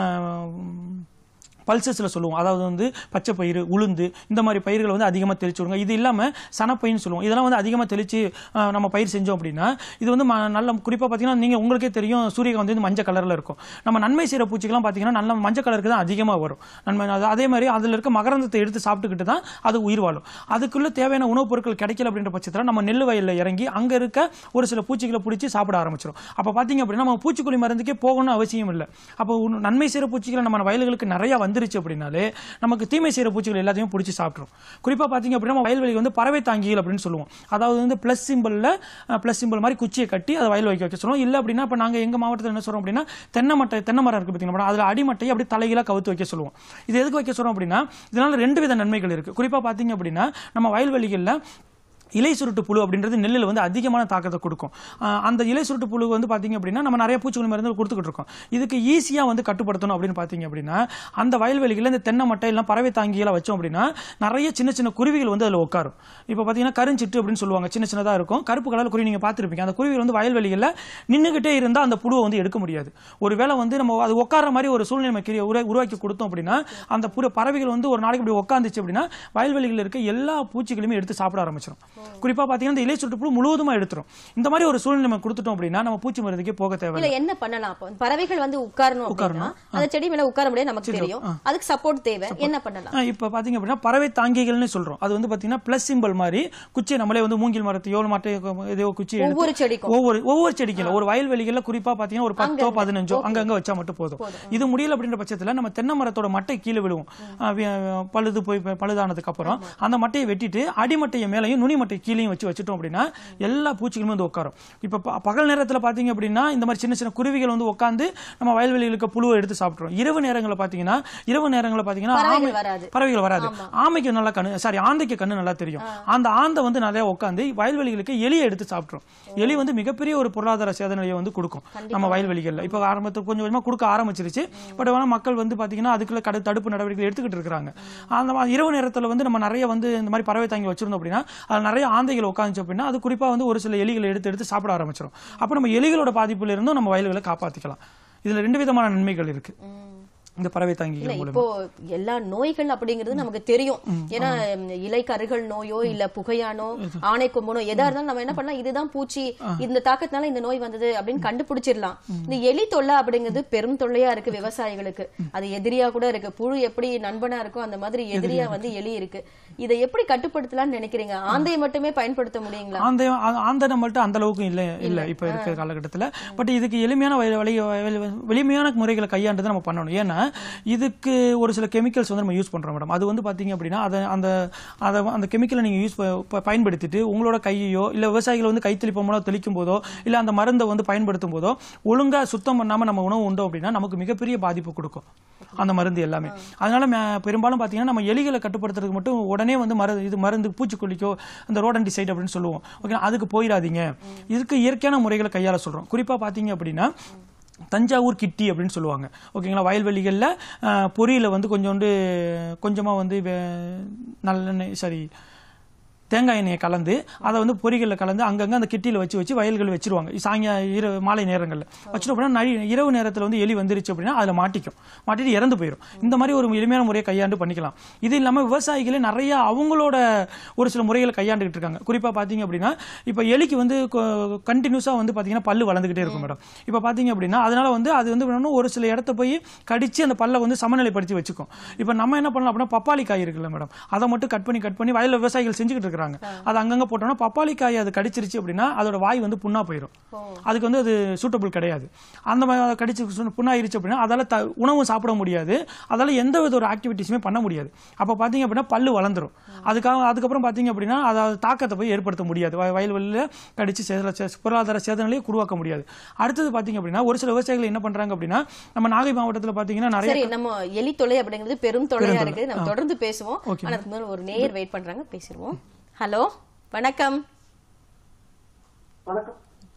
பல்சஸில் சொல்லுவோம் அதாவது வந்து பச்சை பயிறு உளுந்து இந்த மாதிரி பயிர்களை வந்து அதிகமாக தெளிச்சு விடுங்க இது இல்லாமல் சனப்பயின்னு சொல்லுவோம் இதெல்லாம் வந்து அதிகமாக தெளித்து நம்ம பயிர் செஞ்சோம் அப்படின்னா இது வந்து ம- நல்ல குறிப்பாக பார்த்தீங்கன்னா நீங்கள் உங்களுக்கே தெரியும் சூரியகாந்தி வந்து மஞ்சள் கலரில் இருக்கும் நம்ம நன்மை செய்கிற பூச்சிக்கெல்லாம் பார்த்தீங்கன்னா நல்ல மஞ்சள் கலருக்கு தான் அதிகமாக வரும் நன்மை அது அதே மாதிரி அதில் இருக்க மகரந்தத்தை எடுத்து சாப்பிட்டுக்கிட்டு தான் அது உயிர் வாழும் அதுக்குள்ளே தேவையான உணவுப் பொருட்கள் கிடைக்கல அப்படின்ற பட்சத்தில் நம்ம நெல் வயலில் இறங்கி அங்கே இருக்க ஒரு சில பூச்சிகளை பிடிச்சி சாப்பிட ஆரம்பிச்சிடும் அப்போ பார்த்தீங்க அப்படின்னா நம்ம பூச்சிக்கொல்லி மருந்துக்கே போகணும்னு அவசியம் இல்லை அப்போ உன் நன்மை செய்கிற பூச்சிகளை நம்ம வயல்களுக்கு நிறைய வந்துருச்சு அப்படின்னாலே நமக்கு தீமை செய்கிற பூச்சிகள் எல்லாத்தையும் பிடிச்சி சாப்பிட்ரும் குறிப்பாக பார்த்தீங்க அப்படின்னா நம்ம வயல்வெளி வந்து பறவை தாங்கிகள் அப்படின்னு சொல்லுவோம் அதாவது வந்து ப்ளஸ் சிம்பிளில் ப்ளஸ் சிம்பிள் மாதிரி குச்சியை கட்டி அதை வயல் வைக்க வைக்க சொல்லுவோம் இல்லை அப்படின்னா இப்போ நாங்கள் எங்கள் மாவட்டத்தில் என்ன சொல்கிறோம் அப்படின்னா தென்னை மட்டை தென்னை மரம் இருக்குது பார்த்தீங்கன்னா அதில் அடிமட்டையை அப்படி தலைகீழாக கவுத்து வைக்க சொல்லுவோம் இது எதுக்கு வைக்க சொல்கிறோம் அப்படின்னா இதனால ரெண்டு வித நன்மைகள் இருக்குது குறிப்பாக பார்த்தீங்க அப்படின்னா நம்ம வயல்வெளிகளில் இலை சுருட்டு புழு அப்படின்றது நெல்லில் வந்து அதிகமான தாக்கத்தை கொடுக்கும் ஆஹ் அந்த இலை சுருட்டு புழு வந்து பார்த்தீங்க அப்படின்னா நம்ம நிறைய பூச்சிக்கொல்லி மருந்து கொடுத்துக்கிட்டு இருக்கோம் இதுக்கு ஈஸியாக வந்து கட்டுப்படுத்தணும் அப்படின்னு பார்த்தீங்க அப்படின்னா அந்த வயல்வெளிகளில் இந்த தென்னை மட்டை எல்லாம் பறவை தாங்கியெல்லாம் வச்சோம் அப்படின்னா நிறைய சின்ன சின்ன குருவிகள் வந்து அதில் உட்காரும் இப்போ பார்த்தீங்கன்னா கருஞ்சிட்டு அப்படின்னு சொல்லுவாங்க சின்ன சின்னதாக இருக்கும் கருப்பு கலர் குருவி நீங்கள் பார்த்துருப்பீங்க அந்த குருவிகள் வந்து வயல்வெளிகளில் நின்றுகிட்டே இருந்தால் அந்த புழுவை வந்து எடுக்க முடியாது ஒருவேளை வந்து நம்ம அது உட்கார மாதிரி ஒரு சூழ்நிலை நம்ம கிரிய- உரு- உருவாக்கி கொடுத்தோம் அப்படின்னா அந்த புற பறவைகள் வந்து ஒரு நாளைக்கு இப்படி உட்காந்துச்சு அப்படின்னா வயல்வெளிகளில் இருக்க எல்லா பூச்சிகளையுமே எடுத்து சாப்பிட ஆரம்பிச்சிடும் குறிப்பாக பார்த்தீங்கன்னா இந்த இலை சுட்டு புழு முழுவதுமா எடுத்துரும் இந்த மாதிரி ஒரு சூழ்நிலை நம்ம கொடுத்துட்டோம் அப்படின்னா நம்ம பூச்சி மருந்துக்கே போக தேவை இல்ல என்ன பண்ணலாம் அப்போ பறவைகள் வந்து உட்காரணும் அப்படின்னா அந்த செடி மேல உட்கார முடியாது நமக்கு தெரியும் அதுக்கு சப்போர்ட் தேவை என்ன பண்ணலாம் ஆ, இப்ப பாத்தீங்க அப்படின்னா பறவை தாங்கிகள்னு சொல்றோம் அது வந்து பாத்தீங்கன்னா பிளஸ் சிம்பிள் மாதிரி குச்சியை நம்மளே வந்து மூங்கில் மரத்தையோ மட்டை ஏதோ குச்சி எடுத்து ஒவ்வொரு செடிக்கும் ஒவ்வொரு ஒவ்வொரு செடிக்கும் ஒரு வயல்வெளிகள்ல குறிப்பா பாத்தீங்கன்னா ஒரு பத்தோ பதினஞ்சோ அங்கங்க வச்சா மட்டும் போதும் இது முடியல அப்படின்ற பட்சத்துல நம்ம தென்னை மரத்தோட மட்டை கீழே விழுவும் ஆ, வி- பழுது போய் ப- பழுதானதுக்கு அப்புறம் அந்த மட்டையை வெட்டிட்டு அடிமட்டையை மேலையும் நுனி மட்டை கீழையும் வச்சு வச்சுட்டோம் அப்படின்னா எல்லா பூச்சிகளுமே வந்து உட்காரும் இப்ப ப- பகல் நேரத்துல பாத்தீங்க அப்படின்னா இந்த மாதிரி சின்ன சின்ன குருவிகள் வந்து உட்காந்து நம்ம வயல்வெளிகளுக்கு புழுவை எடுத்து சாப்பிட்டுரும் இரவு நேரங்களில் பாத்தீங்கன்னா இரவு நேரங்களில் பாத்தீங்கன்னா பறவைகள் ஆமை- வராது. பறவைகள் வராது ஆமைக்கு நல்லா கண்ணு சாரி ஆந்தைக்கு கண்ணு நல்லா தெரியும் அந்த ஆந்தை வந்து நிறைய உட்காந்து வயல்வெளிகளுக்கு எலியை எடுத்து சாப்பிட்ரும் எலி வந்து மிகப்பெரிய ஒரு பொருளாதார சேதனையை வந்து கொடுக்கும் நம்ம வயல்வெளிகள்ல இப்போ ஆரம்பத்துக்கு கொஞ்சம் கொஞ்சமா கொடுக்க ஆரம்பிச்சிருச்சு பட் ஆனால் மக்கள் வந்து பாத்தீங்கன்னா அதுக்குள்ள கடு தடுப்பு நடவடிக்கைகள் எடுத்துக்கிட்டு இருக்காங்க அந்த மாதிரி இரவு நேரத்துல வந்து நம்ம நிறைய வந்து இந்த மாதிரி பறவை தாங்கி வச்சிருந்தோம் அப்படின்னா அது நிறைய ஆந்தைகள் உட்காந்துச்சு அப்படின்னா அது குறிப்பா வந்து ஒரு சில எலிகளை எடுத்து எடுத்து சாப்பிட ஆரம்பிச்சிடும் அப்போ நம்ம எலிகளோட பாதிப்புல இருந்தும் நம்ம வயல்களை காப்பாத்திக்கலாம் இதுல ரெண்டு விதமான நன்மைகள் இருக்கு இந்த பறவை இல்ல தாங்கிகள் மூலம் இப்போ எல்லா நோய்கள் அப்படிங்கிறது நமக்கு தெரியும் ஏன்னா இலை கருகள் நோயோ இல்ல புகையானோ ஆணை கொம்பனோ எதா இருந்தாலும் நம்ம என்ன பண்ணலாம் இதுதான் பூச்சி இந்த தாக்கத்தினால இந்த நோய் வந்தது அப்படின்னு கண்டுபிடிச்சிடலாம் இந்த எலி தொல்லை அப்படிங்கிறது பெரும் தொல்லையா இருக்கு விவசாயிகளுக்கு அது எதிரியா கூட இருக்கு புழு எப்படி நண்பனா இருக்கோ அந்த மாதிரி எதிரியா வந்து எலி இருக்கு இதை எப்படி கட்டுப்படுத்தலாம்னு நினைக்கிறீங்க ஆந்தையை மட்டுமே பயன்படுத்த முடியுங்களா ஆந்தை ஆ- ஆந்தை நம்மள்ட்ட அந்த அளவுக்கு இல்ல இல்ல இப்ப இருக்கிற காலகட்டத்துல பட் இதுக்கு எளிமையான வழி- வழி வழி- எளிமையான முறைகளை கையாண்டு நம்ம பண்ணணும் ஏன்னா இதுக்கு ஒரு சில கெமிக்கல்ஸ் வந்து நம்ம யூஸ் பண்றோம் மேடம் அது வந்து பாத்தீங்க அப்படின்னா அதை அந்த அதை அந்த கெமிக்கலை நீங்க யூஸ் பயன்படுத்திட்டு உங்களோட கையையோ இல்ல விவசாயிகள் வந்து கைத்தெளிப்பு மூலம் தெளிக்கும் போதோ இல்ல அந்த மருந்தை வந்து பயன்படுத்தும் போதோ ஒழுங்கா சுத்தம் பண்ணாம நம்ம உணவு உண்டோம் அப்படின்னா நமக்கு மிகப்பெரிய பாதிப்பு கொடுக்கும் அந்த மருந்து எல்லாமே அதனால ம- பெரும்பாலும் பாத்தீங்கன்னா நம்ம எலிகளை கட்டுப்படுத்துறதுக்கு மட்டும் உடனே வந்து மருந்து இது மருந்து பூச்சிக்கொல்லிக்கோ அந்த ரோடன்டிசைட் அப்படின்னு சொல்லுவோம் ஓகே அதுக்கு போயிடாதீங்க இதுக்கு இயற்கையான முறைகளை கையாள சொல்றோம் குறிப்பா பாத்தீங்க அப்படின்னா தஞ்சாவூர் கிட்டி அப்படின்னு சொல்லுவாங்க ஓகேங்களா வயல்வெளிகளில் பொரியில வந்து கொஞ்சோண்டு கொஞ்சமாக வந்து வே- நல்லெண்ணெய் சாரி தேங்காய் எண்ணெயை கலந்து அதை வந்து பொரிகளில் கலந்து அங்கங்கே அந்த கிட்டியில் வச்சு வச்சு வயல்கள் வச்சிருவாங்க சாயங்காலம் இரவு மாலை நேரங்களில் வச்சுட்டு அப்படின்னா நழி இரவு நேரத்தில் வந்து எலி வந்துருச்சு அப்படின்னா அதில் மாட்டிக்கும் மாட்டிட்டு இறந்து போயிடும் இந்த மாதிரி ஒரு எளிமையான முறையை கையாண்டு பண்ணிக்கலாம் இது இல்லாமல் விவசாயிகளே நிறைய அவங்களோட ஒரு சில முறைகளை கையாண்டுகிட்டு இருக்காங்க குறிப்பாக பார்த்தீங்க அப்படின்னா இப்போ எலிக்கு வந்து கண்டினியூஸாக வந்து பார்த்தீங்கன்னா பல்லு வளர்ந்துக்கிட்டே இருக்கும் மேடம் இப்போ பார்த்தீங்க அப்படின்னா அதனால வந்து அது வந்து என்னன்னா ஒரு சில இடத்த போய் கடிச்சு அந்த பல்லை வந்து சமநிலைப்படுத்தி வச்சுக்கும் இப்போ நம்ம என்ன பண்ணலாம் அப்படின்னா பப்பாளி காய் இருக்குல்ல மேடம் அதை மட்டும் கட் பண்ணி கட் பண்ணி வயல்ல விவசாயிகள் செஞ்சுக்கிட்டு இருக்காங்க அது அங்கங்க போட்டோம்னா பப்பாளி காய் அது கடிச்சிருச்சு அப்படின்னா அதோட வாய் வந்து புண்ணா போயிடும் அதுக்கு வந்து அது சூட்டபிள் கிடையாது அந்த மாதிரி அதை கடிச்சு சு- புண்ணாயிருச்சு அப்படின்னா அதால த உணவும் சாப்பிட முடியாது அதால எந்த வித ஒரு ஆக்டிவிட்டிஸுமே பண்ண முடியாது அப்போ பார்த்தீங்க அப்படின்னா பல்லு வளர்ந்துரும் அதுக்காக அதுக்கப்புறம் பார்த்தீங்க அப்படின்னா அதாவது தாக்கத்தை போய் ஏற்படுத்த முடியாது வய- வயல்வெளியில் கடிச்சு சேதல சே- பொருளாதார சேதனையே உருவாக்க முடியாது அடுத்தது பார்த்தீங்க அப்படின்னா ஒரு சில விவசாயிகள் என்ன பண்றாங்க அப்படின்னா நம்ம நாகை மாவட்டத்தில் பார்த்தீங்கன்னா நிறைய சரி நம்ம எலி தொல்லை அப்படிங்கிறது பெரும் தொல்லையா இருக்கு நம்ம தொடர்ந்து பேசுவோம் Okay. ஆனா அதுக்கு முதல்ல ஒரு நேயர் வெயிட் பண்றாங்க பேசிடுவோம் ஹலோ வணக்கம் வணக்கம்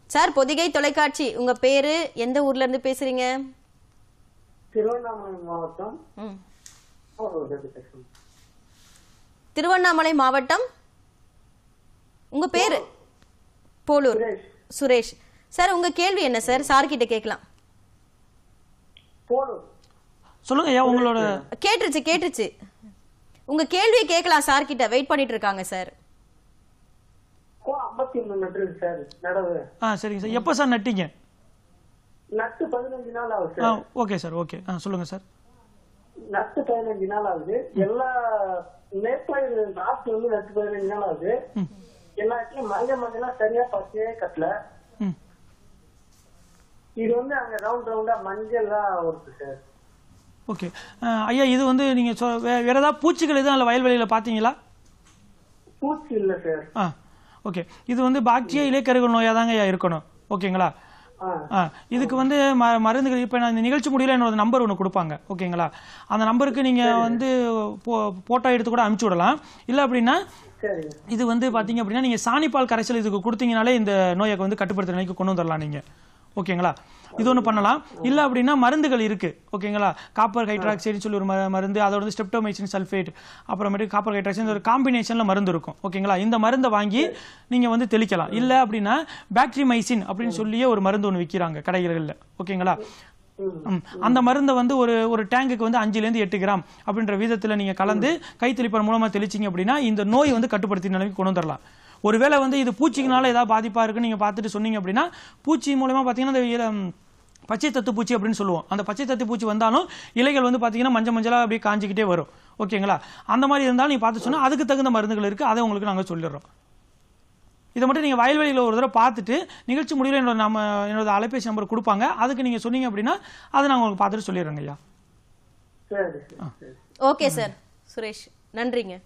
சார் பொதிகை தொலைக்காட்சி உங்க பேரு எந்த ஊர்ல இருந்து பேசுறீங்க திருவண்ணாமலை மாவட்டம் ம். போலூர்லேருந்து பேசுறேன். திருவண்ணாமலை மாவட்டம் உங்க பேரு போலூர் சுரேஷ் சார் உங்க கேள்வி என்ன சார் சார் கிட்ட கேட்கலாம் போலூர் சொல்லுங்க ஐயா உங்களோட கேட்டுருச்சு கேட்டுருச்சு உங்க கேள்வியை கேட்கலாம் சார் கிட்ட வெயிட் பண்ணிட்டு இருக்காங்க சார் கோ ஐம்பத்தி மூணு நட்டு சார் நடவு ஆ சரிங்க சார் எப்போ சார் நட்டீங்க நட்டு பதினஞ்சு நாள் ஆகுது ஆ சார் ஓகே சார் ஓகே ஆ சொல்லுங்க சார் நட்டு பதினஞ்சு நாள் ஆகுது எல்லா மேற்பயிர் நாட்டு வந்து நட்டு பதினஞ்சு நாள் ஆகுது எல்லா இடத்துலயும் மஞ்சள் மஞ்சளா சரியா பச்சையே கட்டல ம் இது வந்து அங்க ரவுண்ட் ரவுண்டா மஞ்சள்லாம் வருது சார் ஓகே ஆ, ஐயா இது வந்து நீங்கள் சொ வே வேறு ஏதாவது பூச்சிகள் எதுவும் அதில் வயல்வெளியில் பார்த்தீங்களா பூச்சி இல்ல சார் ஆ ஓகே இது வந்து பாக்டீரியா இலைக்கருகள் நோயாக தாங்க ஐயா இருக்கணும் ஓகேங்களா ஆ ஆ இதுக்கு வந்து ம மருந்துகள் இப்போ நான் இந்த நிகழ்ச்சி முடியல என்னோட நம்பர் ஒன்று கொடுப்பாங்க ஓகேங்களா அந்த நம்பருக்கு நீங்கள் வந்து ஃபோட்டோ எடுத்து கூட அனுப்பிச்சி விடலாம் இல்லை அப்படின்னா சரிங்க இது வந்து பார்த்தீங்க அப்படின்னா நீங்கள் சாணிப்பால் கரைசல் இதுக்கு கொடுத்தீங்கனாலே இந்த நோயை வந்து கட்டுப்படுத்துற நிலைக்கு கொண்டு வந்துடலாம் நீங்கள் ஓகேங்களா இது ஒன்று பண்ணலாம் இல்லை அப்படின்னா மருந்துகள் இருக்கு ஓகேங்களா காப்பர் ஹைட்ராக்சைடு சொல்லி ஒரு ம- மருந்து அதோட வந்து ஸ்டெப்டோமைசின் சல்ஃபேட் அப்புறமேட்டு காப்பர் ஹைட்ராக்சைடு ஒரு காம்பினேஷனில் மருந்து இருக்கும் ஓகேங்களா இந்த மருந்தை வாங்கி நீங்கள் வந்து தெளிக்கலாம் இல்லை அப்படின்னா பாக்டீரிமைசின் அப்படின்னு சொல்லியே ஒரு மருந்து ஒன்று விற்கிறாங்க கடைகளில் ஓகேங்களா ம். அந்த மருந்தை வந்து ஒரு ஒரு டேங்குக்கு வந்து அஞ்சுலேருந்து எட்டு கிராம் அப்படின்ற வீதத்தில் நீங்கள் கலந்து கை தெளிப்பான் மூலமாக தெளிச்சிங்க அப்படின்னா இந்த நோய் வந்து கட்டுப்படுத்தி நிலைக்கு கொண்டு வந்துடலாம் ஒருவேளை வந்து இது பூச்சிக்குனால ஏதாவது பாதிப்பாக இருக்குன்னு நீங்கள் பார்த்துட்டு சொன்னீங்க அப்படின்னா பூச்சி மூலமா பார்த்தீங்கன்னா இந்த இல- ம், பச்சை தத்து பூச்சி அப்படின்னு சொல்லுவோம் அந்த பச்சை தத்து பூச்சி வந்தாலும் இலைகள் வந்து பார்த்தீங்கன்னா மஞ்சள் மஞ்சளாக அப்படியே காஞ்சிக்கிட்டே வரும் ஓகேங்களா அந்த மாதிரி இருந்தாலும் நீங்கள் பார்த்து சொன்னால் அதுக்கு தகுந்த மருந்துகள் இருக்குது அதை உங்களுக்கு நாங்கள் சொல்லிடுறோம் இதை மட்டும் நீங்கள் வயல்வெளியில் ஒரு தடவை பார்த்துட்டு நிகழ்ச்சி முடிவில் என்னோட நம்ம என்னோட அலைபேசி நம்பர் கொடுப்பாங்க அதுக்கு நீங்கள் சொன்னீங்க அப்படின்னா அதை நாங்கள் உங்களுக்கு பார்த்துட்டு சொல்லிடுறோங்க ஐயா சரி சார் சரி ஓகே சார் சுரேஷ் நன்றிங்க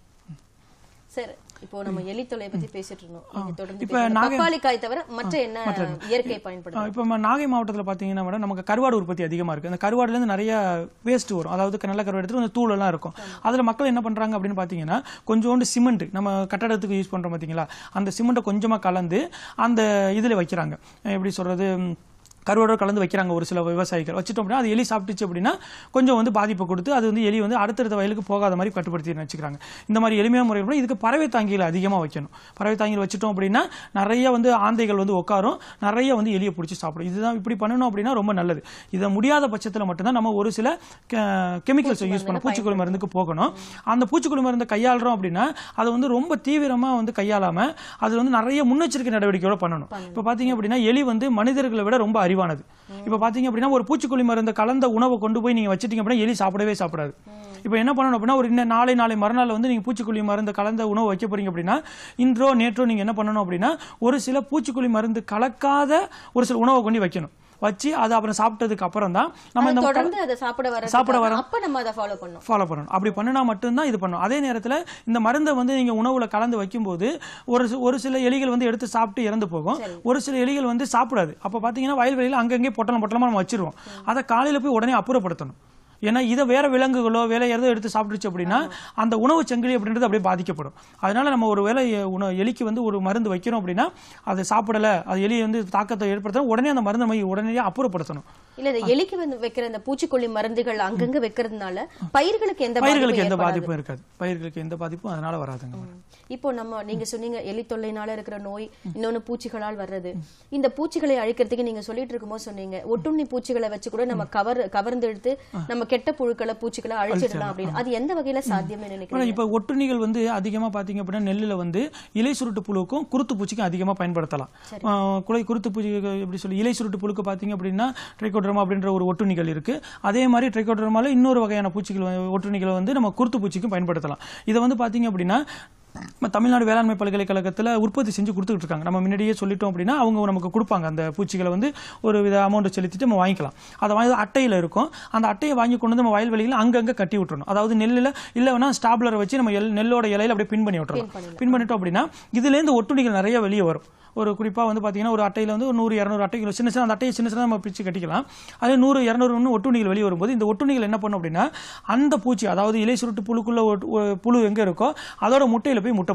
சார் இப்போ நம்ம எலி தொல்லை பத்தி பேசிட்டு இருந்தோம் நீங்க தொடர்ந்து இப்ப பேசுங்க. நாகை- பப்பாளி காய் தவிர மற்ற என்ன இயற்கை பயன்படுத்தும் இப்போ நம்ம நாகை மாவட்டத்தில் பார்த்தீங்கன்னா மேடம் நமக்கு கருவாடு உற்பத்தி அதிகமாக இருக்குது அந்த கருவாடுலேருந்து நிறைய வேஸ்ட் வரும் அதாவது நல்ல கருவாடு எடுத்துட்டு அந்த தூளெல்லாம் இருக்கும் அதில் மக்கள் என்ன பண்ணுறாங்க அப்படின்னு பார்த்தீங்கன்னா கொஞ்சோண்டு சிமெண்ட் நம்ம கட்டடத்துக்கு யூஸ் பண்ணுறோம் பார்த்தீங்களா அந்த சிமெண்ட்டை கொஞ்சமாக கலந்து அந்த இதில் வைக்கிறாங்க எப்படி சொல்கிறது கருவாடோட கலந்து வைக்கிறாங்க ஒரு சில விவசாயிகள் வச்சுட்டோம் அப்படின்னா அது எலி சாப்பிட்டுச்சு அப்படின்னா கொஞ்சம் வந்து பாதிப்பை கொடுத்து அது வந்து எலி வந்து அடுத்தடுத்த வயலுக்கு போகாத மாதிரி கட்டுப்படுத்தி வச்சுக்கிறாங்க இந்த மாதிரி எளிமையான முறை கூட இதுக்கு பறவை தாங்கிகள் அதிகமாக வைக்கணும் பறவை தாங்கிகள் வச்சுட்டோம் அப்படின்னா நிறைய வந்து ஆந்தைகள் வந்து உட்காரும் நிறைய வந்து எலியை பிடிச்சி சாப்பிடும் இதுதான் இப்படி பண்ணணும் அப்படின்னா ரொம்ப நல்லது இதை முடியாத பட்சத்தில் மட்டும்தான் நம்ம ஒரு சில கெமிக்கல்ஸ் யூஸ் பண்ண பூச்சிக்கொல்லி மருந்துக்கு போகணும் அந்த பூச்சிக்கொல்லி மருந்தை கையாளுறோம் அப்படின்னா அதை வந்து ரொம்ப தீவிரமாக வந்து கையாளாம அது வந்து நிறைய முன்னெச்சரிக்கை நடவடிக்கையோட பண்ணணும் இப்போ பார்த்தீங்க அப்படின்னா எலி வந்து மனிதர்களை விட ரொம்ப அறிவானது இப்போ பார்த்தீங்க அப்படின்னா ஒரு பூச்சிக்கொல்லி மருந்து கலந்த உணவை கொண்டு போய் நீங்கள் வச்சிட்டீங்க அப்படின்னா எலி சாப்பிடவே சாப்பிடாது இப்போ என்ன பண்ணணும் அப்படின்னா ஒரு இன்னும் நாளை நாளை மறுநாள் வந்து நீங்கள் பூச்சிக்கொல்லி மருந்து கலந்த உணவு வைக்க போறீங்க அப்படின்னா இன்றோ நேற்றோ நீங்கள் என்ன பண்ணணும் அப்படின்னா ஒரு சில பூச்சிக்கொல்லி மருந்து கலக்காத ஒரு சில உணவை கொண்டு வைக்கணும் வச்சு அதை அப்புறம் சாப்பிட்டதுக்கு அப்புறம் தான் நம்ம அது இந்த தொடர்ந்து அதை சாப்பிட வர சாப்பிட வர- அப்ப நம்ம அதை ஃபாலோ பண்ணணும் ஃபாலோ பண்ணணும் அப்படி பண்ணினா மட்டும்தான் இது பண்ணணும் அதே நேரத்தில் இந்த மருந்தை வந்து நீங்கள் உணவுல கலந்து வைக்கும்போது ஒரு சி- ஒரு சில எலிகள் வந்து எடுத்து சாப்பிட்டு இறந்து போகும் ஒரு சில எலிகள் வந்து சாப்பிடாது அப்போ பார்த்தீங்கன்னா வயல்வெளியில் அங்கங்கே பொட்டலம் பொட்டலமாக நம்ம வச்சிருவோம் அதை காலையில் போய் உடனே அப்புறப்படுத்தணும் ஏன்னா இதை வேற விலங்குகளோ வேற எதோ எடுத்து சாப்பிட்டுச்சு அப்படின்னா அந்த உணவு சங்கிலி அப்படின்றது அப்படியே பாதிக்கப்படும் அதனால நம்ம ஒரு வேளை எ- உணவு எலிக்கு வந்து ஒரு மருந்து வைக்கிறோம் அப்படின்னா அதை சாப்பிடல அது எலி வந்து தாக்கத்தை ஏற்படுத்தணும் உடனே அந்த மருந்தை நம்ம உடனடியாக அப்புறப்படுத்தணும் இல்ல இந்த எலிக்கு வந்து வைக்கிற இந்த பூச்சிக்கொல்லி மருந்துகள் அங்கங்க வைக்கிறதுனால பயிர்களுக்கு எந்த பயிர்களுக்கு எந்த பாதிப்பும் ஏற்படாது. பாதிப்பும் இருக்காது பயிர்களுக்கு எந்த பாதிப்பும் அதனால வராதுங்க இப்போ நம்ம நீங்க சொன்னீங்க எலி தொல்லைனால இருக்கிற நோய் இன்னொன்னு பூச்சிகளால் வர்றது இந்த பூச்சிகளை அழிக்கிறதுக்கு நீங்க சொல்லிட்டு இருக்கும்போது சொன்னீங்க ஒட்டுண்ணி பூச்சிகளை வச்சு கூட நம்ம கவர் கவர்ந்து எடுத்து நம்ம கெட்ட புழுக்களை பூச்சிகளை அழிச்சிடலாம் அப்படின்னு அது எந்த வகையில சாத்தியம்னு மேடம், நினைக்கிறீங்க இப்ப ஒட்டுண்ணிகள் வந்து அதிகமா பாத்தீங்க அப்படின்னா நெல்லுல வந்து இலை சுருட்டு புழுக்கும் குருத்து பூச்சிக்கும் அதிகமா பயன்படுத்தலாம் ஆஹ் குலை குருத்து பூச்சி எப்படி சொல்லி இலை சுருட்டு புழுக்கு பாத்தீங்க அப்படின்னா ட்ரைகோட்ரமா அப்படின்ற ஒரு ஒட்டுண்ணிகள் இருக்கு அதே மாதிரி ட்ரைகோட்ரமால இன்னொரு வகையான பூச்சிகள் வந்து- ஒட்டுண்ணிகளை வந்து நம்ம குருத்து பூச்சிக்கும் பயன்படுத்தலாம் இதை வந்து பாத்தீங்க அப்படின்னா நம்ம தமிழ்நாடு வேளாண்மை பல்கலைக்கழகத்தில் உற்பத்தி செஞ்சு கொடுத்துட்டு இருக்காங்க நம்ம முன்னாடியே சொல்லிட்டோம் அப்படின்னா அவங்க நமக்கு கொடுப்பாங்க அந்த பூச்சிகளை வந்து ஒரு வித அமௌண்ட் செலுத்திட்டு நம்ம வாங்கிக்கலாம் அதை வாங்கி அட்டையில் இருக்கும் அந்த அட்டையை வாங்கி கொண்டு வந்து நம்ம வயல்வெளியில் அங்கங்கே கட்டி விட்டுறணும் அதாவது நெல்லில் இல்லை வேணா ஸ்டாப்லரை வச்சு நம்ம எல் நெல்லோட இலையில அப்படியே பின் பண்ணி விட்டுறலாம் பின் பண்ணிட்டோம் அப்படின்னா இதுலேருந்து ஒட்டுணிகள் நிறைய வெளியே வரும் ஒரு குறிப்பாக வந்து பார்த்தீங்கன்னா ஒரு அட்டையில் வந்து ஒரு நூறு இரநூறு அட்டைகள் சின்ன சின்ன அந்த அட்டையை சின்ன சின்ன நம்ம பிரித்து கட்டிக்கலாம் அதே நூறு இரநூறு ஒட்டுணிகள் வெளியே வரும்போது இந்த ஒட்டுணிகள் என்ன பண்ணும் அப்படின்னா அந்த பூச்சி அதாவது இலை சுருட்டு புழுக்குள்ள ஒட்டு- ஒ- புழு எங்கே இருக்கோ அதோட முட்டையில் போய் முட்டை போடும்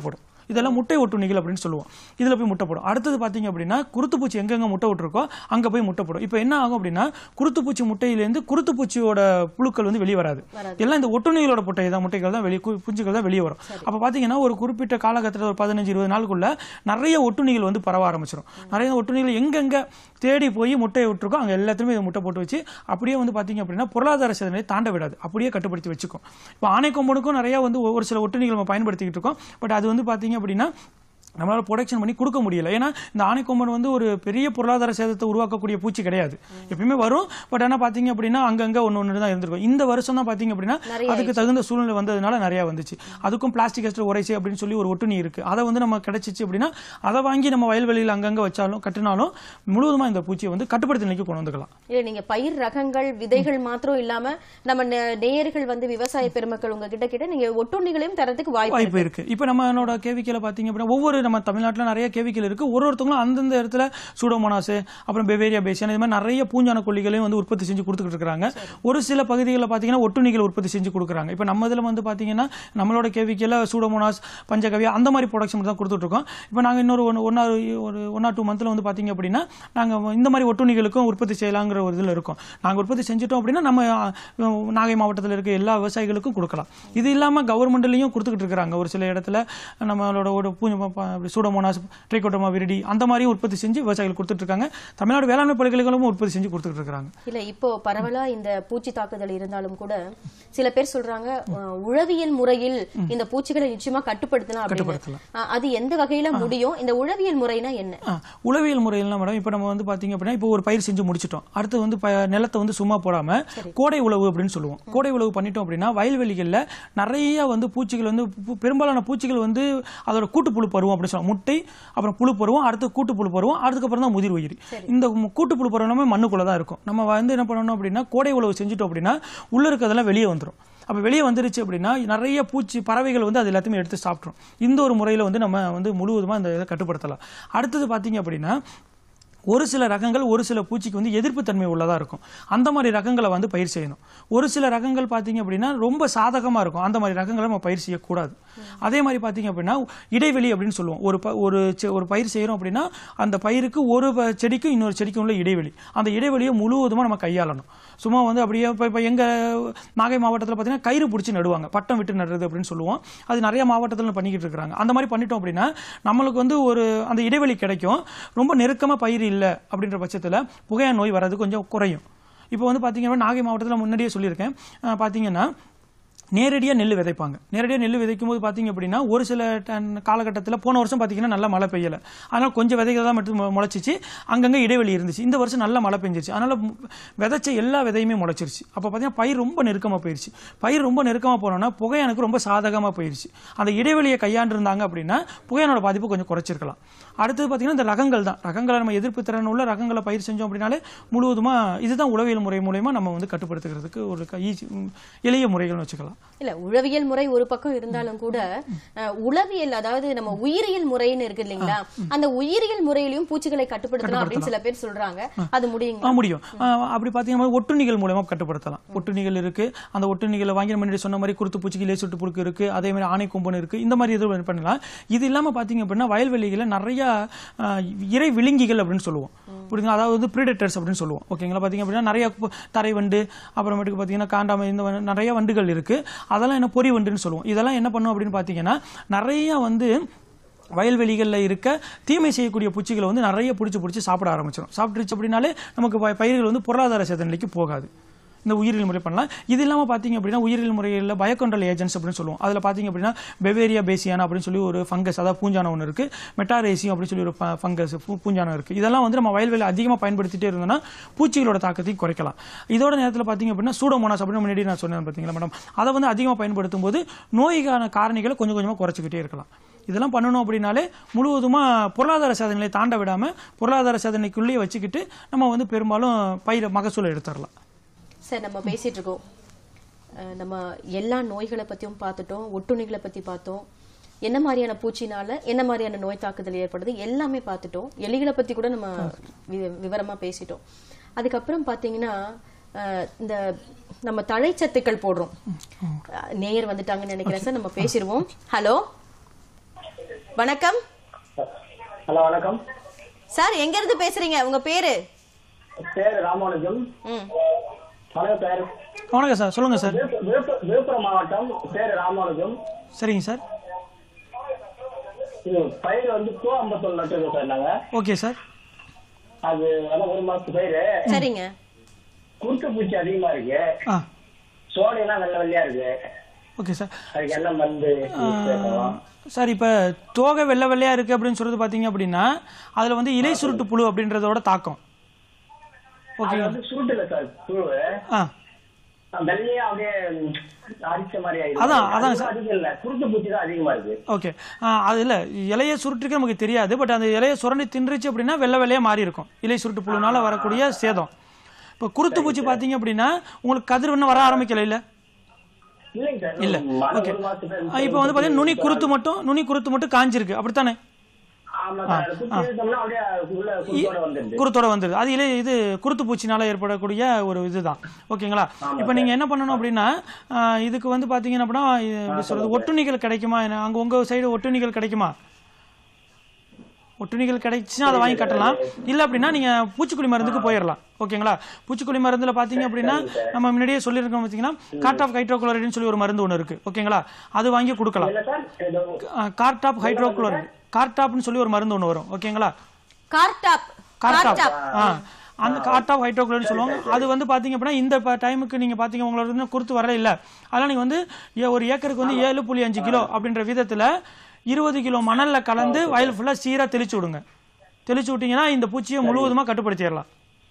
இதெல்லாம் முட்டை ஒட்டுண்ணிகள் அப்படின்னு சொல்லுவோம் இதுல போய் முட்டை போடும் அடுத்தது பாத்தீங்க அப்படின்னா குருத்துப்பூச்சி எங்கெங்க முட்டை விட்டுருக்கோ அங்க போய் முட்டை போடும் இப்போ என்ன ஆகும் அப்படின்னா குருத்துப்பூச்சி முட்டையிலேருந்து குருத்துப்பூச்சியோட புழுக்கள் வந்து வெளியே வராது எல்லாம் இந்த ஒட்டுண்ணிகளோட முட்டை தான் முட்டைகள் தான் வெளியே கு- குஞ்சுகள் தான் வெளியே வரும் அப்ப பாத்தீங்கன்னா ஒரு குறிப்பிட்ட காலகட்டத்தில் ஒரு பதினஞ்சு இருபது நாளுக்குள்ள நிறைய ஒட்டுண்ணிகள் வந்து பரவ ஆரம்பிச்சிடும் நிறைய ஒட்டுண்ணிகள் எங்கெங்க தேடி போய் முட்டையை விட்டுருக்கோ அங்க எல்லாத்துலயுமே இதை முட்டை போட்டு வச்சு அப்படியே வந்து பாத்தீங்க அப்படின்னா பொருளாதார சேதனை தாண்ட விடாது அப்படியே கட்டுப்படுத்தி வச்சுக்கும் இப்போ ஆணைக்கொம்பனுக்கும் நிறைய வந்து ஒரு சில ஒட்டுண்ணிகள் நம்ம பயன்படுத்திக்கிட்டு இருக்கோம் பட் அது வந்து பாத்தீங்க அப்படின்னா நம்மளால ப்ரொடக்ஷன் பண்ணி கொடுக்க முடியல ஏன்னா இந்த ஆணைக்கொம்பன் வந்து ஒரு பெரிய பொருளாதார சேதத்தை உருவாக்கக்கூடிய பூச்சி கிடையாது எப்பயுமே வரும் பட் ஆனா பாத்தீங்க அப்படின்னா அங்கங்க ஒன்று ஒன்று தான் இருந்திருக்கும் இந்த வருஷம் தான் பாத்தீங்க அப்படின்னா அதுக்கு தகுந்த சூழ்நிலை வந்ததுனால நிறைய வந்துச்சு அதுக்கும் பிளாஸ்டிக் எஸ்டர் உரைச்சி அப்படின்னு சொல்லி ஒரு ஒட்டுணி இருக்கு அதை வந்து நம்ம கிடைச்சிச்சு அப்படின்னா அதை வாங்கி நம்ம வயல்வெளியில் அங்கங்க வச்சாலும் கட்டினாலும் முழுவதுமா இந்த பூச்சியை வந்து கட்டுப்படுத்தி நிலைக்கு கொண்டு வந்துக்கலாம் இல்ல நீங்க பயிர் ரகங்கள் விதைகள் மாத்திரம் இல்லாம நம்ம நே- நேயர்கள் வந்து விவசாய பெருமக்கள் உங்ககிட்ட கிட்ட நீங்க ஒட்டுண்ணிகளையும் தரதுக்கு வாய்ப்பு வாய்ப்பு இருக்கு இப்போ நம்மளோட கேவிக்கையில் பார்த்தீங்க அப்படின்னா ஒவ்வொரு நம்ம தமிழ்நாட்டில் நிறைய கேவிக்கல் இருக்கு ஒரு ஒருத்தவங்களும் அந்தந்த இடத்துல சூடோமோனாஸ் அப்புறம் பெவேரியா பேசியன் இது மாதிரி நிறைய பூஞ்சான கொல்லிகளையும் வந்து உற்பத்தி செஞ்சு கொடுத்துக்கிட்டு இருக்காங்க ஒரு சில பகுதிகளில் பார்த்தீங்கன்னா ஒட்டுண்ணிகள் உற்பத்தி செஞ்சு கொடுக்குறாங்க இப்போ நம்ம இதில் வந்து பார்த்தீங்கன்னா நம்மளோட கேவிக்கையில் சூடோமோனாஸ் பஞ்சகவியா அந்த மாதிரி ப்ரொடக்ஷன் தான் கொடுத்துட்டு இருக்கோம் இப்போ நாங்கள் இன்னொரு ஒன் ஒன் ஆர் ஒரு ஒன் ஆர் டூ மந்த்தில் வந்து பார்த்தீங்க அப்படின்னா நாங்கள் இந்த மாதிரி ஒட்டுண்ணிகளுக்கும் உற்பத்தி செய்யலாங்கிற ஒரு இதில் இருக்கோம் நாங்கள் உற்பத்தி செஞ்சுட்டோம் அப்படின்னா நம்ம அஹ், நாகை மாவட்டத்தில் இருக்க எல்லா விவசாயிகளுக்கும் கொடுக்கலாம் இது இல்லாமல் கவர்மெண்ட்லையும் கொடுத்துக்கிட்டு இருக்கிறாங்க ஒரு சில இடத்துல நம்மளோட ஒரு பூஞ்சை சூடோமோனாஸ் ட்ரைகோட்டோமா விரிடி அந்த மாதிரியும் உற்பத்தி செஞ்சு விவசாயிகள் கொடுத்துட்டு இருக்காங்க தமிழ்நாடு வேளாண்மை பல்கலைக்கழகமும் உற்பத்தி செஞ்சு கொடுத்துட்டு இருக்காங்க இல்ல இப்போ பரவலா இந்த பூச்சி தாக்குதல் இருந்தாலும் கூட சில பேர் சொல்றாங்க அஹ், உழவியல் முறையில் இந்த பூச்சிகளை நிச்சயமா கட்டுப்படுத்தலாம் அப்படின்னு கட்டுப்படுத்தலாம். அஹ், அது எந்த வகையில முடியும் இந்த உழவியல் முறைனா என்ன ஆ, உளவியல் முறையில்னா மேடம் இப்போ நம்ம வந்து பாத்தீங்க அப்படின்னா இப்போ ஒரு பயிர் செஞ்சு முடிச்சிட்டோம் அடுத்து வந்து ப- நிலத்தை வந்து சும்மா போடாம கோடை உழவு அப்படின்னு சொல்லுவோம் கோடை உழவு பண்ணிட்டோம் அப்படின்னா வயல்வெளிகளில் நிறைய வந்து பூச்சிகள் வந்து பு- பெரும்பாலான பூச்சிகள் வந்து அதோட கூட்டுப்புழு பருவம் அப்படின்னு சொல்லுவோம் முட்டை அப்புறம் புழு பருவம் அடுத்து கூட்டுப்புழு பருவம் அதுக்கப்புறம் தான் முதிர் உயிரி இந்த மு- கூட்டுப்புழு பருவம் எல்லாமே மண்ணுக்குள்ள தான் இருக்கும் நம்ம வந்து என்ன பண்ணணும் அப்படின்னா கோடை உழவு செஞ்சுட்டோம் அப்படின்னா உள்ள இருக்கிறதெல்லாம் வெளியே வந்துடும் அப்போ வெளியே வந்துருச்சு அப்படின்னா நிறைய பூச்சி பறவைகள் வந்து அது எல்லாத்தையுமே எடுத்து சாப்பிட்ரும் இந்த ஒரு முறையில் வந்து நம்ம வந்து முழுவதுமாக இந்த இதை கட்டுப்படுத்தலாம் அடுத்தது பார்த்தீங்க அப்படின்னா ஒரு சில ரகங்கள் ஒரு சில பூச்சிக்கு வந்து எதிர்ப்பு தன்மை உள்ளதா இருக்கும் அந்த மாதிரி ரகங்களை வந்து பயிர் செய்யணும் ஒரு சில ரகங்கள் பார்த்தீங்க அப்படின்னா ரொம்ப சாதகமா இருக்கும் அந்த மாதிரி ரகங்களை நம்ம பயிர் செய்யக்கூடாது அதே மாதிரி பார்த்தீங்க அப்படின்னா இடைவெளி அப்படின்னு சொல்லுவோம் ஒரு ப- ஒரு செ- ஒரு பயிர் செய்யறோம் அப்படின்னா அந்த பயிருக்கு ஒரு ப- செடிக்கும் இன்னொரு செடிக்கும் உள்ள இடைவெளி அந்த இடைவெளியை முழுவதுமா நம்ம கையாளணும் சும்மா வந்து அப்படியே இப்போ இப்போ எங்க நாகை மாவட்டத்தில் பார்த்தீங்கன்னா கயிறு பிடிச்சி நடுவாங்க பட்டம் விட்டு நடுறது அப்படின்னு சொல்லுவோம் அது நிறைய மாவட்டத்தில் பண்ணிக்கிட்டு இருக்காங்க அந்த மாதிரி பண்ணிட்டோம் அப்படின்னா நம்மளுக்கு வந்து ஒரு அந்த இடைவெளி கிடைக்கும் ரொம்ப நெருக்கமா பயிர் இல்லை அப்படின்ற பட்சத்தில் புகையா நோய் வர்றது கொஞ்சம் குறையும் இப்போ வந்து பார்த்தீங்கன்னா நாகை மாவட்டத்தில் முன்னாடியே சொல்லியிருக்கேன் அஹ் பார்த்தீங்கன்னா நேரடியாக நெல் விதைப்பாங்க நேரடியாக நெல் விதைக்கும் போது பார்த்தீங்க அப்படின்னா ஒரு சில காலகட்டத்தில் போன வருஷம் பார்த்தீங்கன்னா நல்லா மழை பெய்யலை அதனால் கொஞ்சம் விதைகள் தான் மட்டும் மு- முளைச்சிச்சு அங்கங்கே இடைவெளி இருந்துச்சு இந்த வருஷம் நல்லா மழை பெஞ்சிருச்சு அதனால் மு- விதைச்ச எல்லா விதையுமே முளைச்சிருச்சு அப்போ பார்த்தீங்கன்னா பயிர் ரொம்ப நெருக்கமாக போயிருச்சு பயிர் ரொம்ப நெருக்கமாக போனோன்னா புகையானுக்கு ரொம்ப சாதகமாக போயிருச்சு அந்த இடைவெளியை கையாண்டிருந்தாங்க அப்படின்னா புகையானோட பாதிப்பு கொஞ்சம் குறைச்சிருக்கலாம் அடுத்தது பார்த்தீங்கன்னா இந்த ரகங்கள் தான் ரகங்களை நம்ம எதிர்ப்பு திறன் உள்ள ரகங்களை பயிர் செஞ்சோம் அப்படின்னாலே முழுவதுமாக இதுதான் உளவியல் முறை மூலயமா நம்ம வந்து கட்டுப்படுத்துகிறதுக்கு ஒரு க- ஈஸி- ம், எளிய முறைகள்னு வச்சுக்கலாம் இல்ல உழவியல் முறை ஒரு பக்கம் இருந்தாலும் கூட அஹ், உளவியல் அதாவது நம்ம உயிரியல் முறைன்னு இருக்கு இல்லைங்களா அந்த உயிரியல் முறையிலையும் பூச்சிகளை கட்டுப்படுத்தலாம் அப்படின்னு சில பேர் சொல்றாங்க அது முடியுங்களா ஆ முடியும் ஆ, அப்படி பார்த்தீங்கன்னா ஒட்டுண்ணிகள் மூலமா கட்டுப்படுத்தலாம் ஒட்டுண்ணிகள் இருக்கு அந்த ஒட்டுண்ணிகளை வாங்கி நம்ம முன்னாடி சொன்ன மாதிரி குருத்து பூச்சிக்கு லேசுட்டு புழுக்கு இருக்கு அதே மாதிரி ஆணை கொம்பன் இருக்கு இந்த மாதிரி இது பண்ணலாம் இது இல்லாம பாத்தீங்க அப்படின்னா வயல்வெளிகளில் நிறைய ஆ, இறை விழுங்கிகள் அப்படின்னு சொல்லுவோம் புரியுதுங்களா அதாவது வந்து ப்ரீடேட்டர்ஸ் அப்படின்னு சொல்லுவோம் ஓகேங்களா பாத்தீங்க அப்படின்னா நிறைய கு- தரை வண்டு அப்புறமேட்டுக்கு பாத்தீங்கன்னா காண்டாமை இந்த வண்டு- நிறைய வண்டுகள் இருக்கு அதெல்லாம் என்ன பொறி வண்டுன்னு சொல்லுவோம் இதெல்லாம் என்ன பண்ணும் அப்படின்னு பாத்தீங்கன்னா நிறைய வந்து வயல்வெளிகளில் இருக்க தீமை செய்யக்கூடிய பூச்சிகளை வந்து நிறைய பிடிச்சி பிடிச்சி சாப்பிட ஆரம்பிச்சிடும் சாப்பிட்டுருச்சு அப்படின்னாலே நமக்கு ப- பயிர்கள் வந்து பொருளாதார சேத நிலைக்கு போகாது இந்த உயிரியல் முறை பண்ணலாம் இது இல்லாமல் பார்த்தீங்க அப்படின்னா உயிரியல் முறையில் பயோகண்ட்ரோல் ஏஜென்ட்ஸ் அப்படின்னு சொல்லுவோம் அதில் பார்த்தீங்க அப்படின்னா பெவேரியா பேசியானா அப்படின்னு சொல்லி ஒரு ஃபங்கஸ் அதாவது பூஞ்சானம் ஒன்று இருக்கு மெட்டாரேசியம் அப்படின்னு சொல்லி ஒரு ஃபங்கஸ் பூஞ்சானம் இருக்கு இதெல்லாம் வந்து நம்ம வயல்வெளி அதிகமாக பயன்படுத்திட்டே இருந்தோம்னா பூச்சிகளோட தாக்கத்தையும் குறைக்கலாம் இதோட நேரத்தில் பார்த்தீங்க அப்படின்னா சூடோமோனாஸ் அப்படின்னு முன்னாடி நான் சொன்னேன் பார்த்தீங்களா மேடம் அதை வந்து அதிகமாக பயன்படுத்தும் போது நோய்க்கான காரணிகளை கொஞ்சம் கொஞ்சமாக குறைச்சிக்கிட்டே இருக்கலாம் இதெல்லாம் பண்ணணும் அப்படின்னாலே முழுவதுமாக பொருளாதார சாதனைகளை தாண்ட விடாமல் பொருளாதார சாதனைக்குள்ளேயே வச்சுக்கிட்டு நம்ம வந்து பெரும்பாலும் பயிர மகசூலை எடுத்துடலாம் சார் நம்ம பேசிட்டு இருக்கோம் அஹ், நம்ம எல்லா நோய்களை பத்தியும் பார்த்துட்டோம் ஒட்டுண்ணிகளை பத்தி பார்த்தோம் என்ன மாதிரியான பூச்சினால என்ன மாதிரியான நோய் தாக்குதல் ஏற்படுது எல்லாமே பார்த்துட்டோம் எலிகளை பத்தி கூட நம்ம வி- விவரமா பேசிட்டோம் அதுக்கப்புறம் பாத்தீங்கன்னா அஹ், இந்த நம்ம தழைச்சத்துக்கள் போடுறோம் அஹ், நேயர் வந்துட்டாங்கன்னு நினைக்கிறேன் சார் நம்ம பேசிடுவோம் ஹலோ வணக்கம் ஹலோ வணக்கம் சார் எங்க இருந்து பேசுறீங்க உங்க பேரு பேர் ராமானுஜம் ம் வணக்கம் சார் வணக்கம் சார் சொல்லுங்கள் சார் விழுப்பு- விழுப்பு- விழுப்புரம் மாவட்டம் பேர் ராமானுஜம் சரிங்க சார் இது பயிர் வந்து பூ ஐம்பத்தொன்னு நட்டுருக்கோம் சார் நாங்க ஓகே சார் அது அதான் ஒரு மாசத்து பயிர் சரிங்க குருத்து பூச்சி அதிகமா இருக்கு ஆ சோலையெல்லாம் வெள்ளை வெள்ளையா இருக்கு ஓகே சார் அதுக்கு என்ன மருந்து சேர்க்கலாம்? சார் இப்போ தோகை வெள்ளை வெள்ளையா இருக்கு அப்படின்னு சொல்றது பார்த்தீங்க அப்படின்னா அதில் வந்து இலை சுருட்டு புழு அப்படின்றதோட தாக்கம் அது வந்து சுருட்டுல சார் புழுவு ஆ வெள்ளையா அப்படியே ம், அரிச்ச மாதிரி ஆயிடுது அதான், அதான் அது அதிகம் இல்ல குருத்து பூச்சி தான் அதிகமா இருக்கு ஓகே அது இல்லை இலையை சுருட்டுக்கு நமக்கு தெரியாது பட் அந்த இலையை சுரண்டி தின்றுச்சு அப்படின்னா வெள்ளை வெள்ளையா மாறி இருக்கும் இலை சுருட்டு புழுனால வரக்கூடிய சேதம் இப்போ குருத்து பூச்சி பார்த்தீங்க அப்படின்னா உங்களுக்கு கதிர் இன்னும் வர ஆரம்பிக்கல இல்லை இல்லைங்க சார் இல்ல மழை ஓகே ஒரு மாசத்துல இப்போ வந்து பார்த்தீங்கன்னா நுனி குருத்து மட்டும் நுனி குருத்து மட்டும் காஞ்சிருக்கு அப்படித்தானே ஆமா சார் அது குத்தி இழுத்தோம்னா அப்படியே உள்ள குருத்தோட வந்துருது குருத்தோட வந்துருது அது இலை இது குருத்து பூச்சினால ஏற்படக்கூடிய ஒரு இதுதான் ஓகேங்களா இப்போ நீங்க என்ன பண்ணணும் அப்படின்னா ஆஹ், இதுக்கு வந்து பாத்தீங்கன்னா அப்படின்னா இது எப்படி சொல்றது ஒட்டுணிகள் கிடைக்குமா என்ன- அங்க உங்க சைடு ஒட்டுணிகள் கிடைக்குமா ஒட்டுணிகள் கிடைச்சுன்னா அதை வாங்கி கட்டலாம் இல்ல அப்படின்னா நீங்க பூச்சிக்கொல்லி மருந்துக்கு போயிடலாம் ஓகேங்களா பூச்சிக்கொல்லி மருந்துல பாத்தீங்க அப்படின்னா நம்ம முன்னாடியே சொல்லியிருக்கோம் பார்த்தீங்கன்னா கார்ட் ஆஃப் ஹைட்ரோகுளோரைடுன்னு சொல்லி ஒரு மருந்து ஒன்று இருக்கு ஓகேங்களா அது வாங்கி கொடுக்கலாம் இல்ல சார் ஏதோ கார்டாப் ஹைட்ரோகுளோரைடு கார்டாப்னு சொல்லி ஒரு மருந்து ஒன்று வரும் ஓகேங்களா கார்டாப் கார்டாப் ஆ அந்த கார்டாப் ஹைட்ரோகுளோரின் சொல்லுவாங்க அது வந்து பாத்தீங்க அப்படின்னா இந்த ப- டைமுக்கு நீங்க பாத்தீங்க உங்களோட இன்னும் குறுத்து வரல இல்ல அதனால நீங்க வந்து ஏ- ஒரு ஏக்கருக்கு வந்து ஏழு புள்ளி அஞ்சு கிலோ அப்படின்ற விதத்துல இருபது கிலோ மணல்ல கலந்து வயல் ஃபுல்லா சீரா தெளிச்சு விடுங்க தெளிச்சு விட்டீங்கன்னா இந்த பூச்சியை முழுவதுமா கட்டுப்படுத்திடலாம்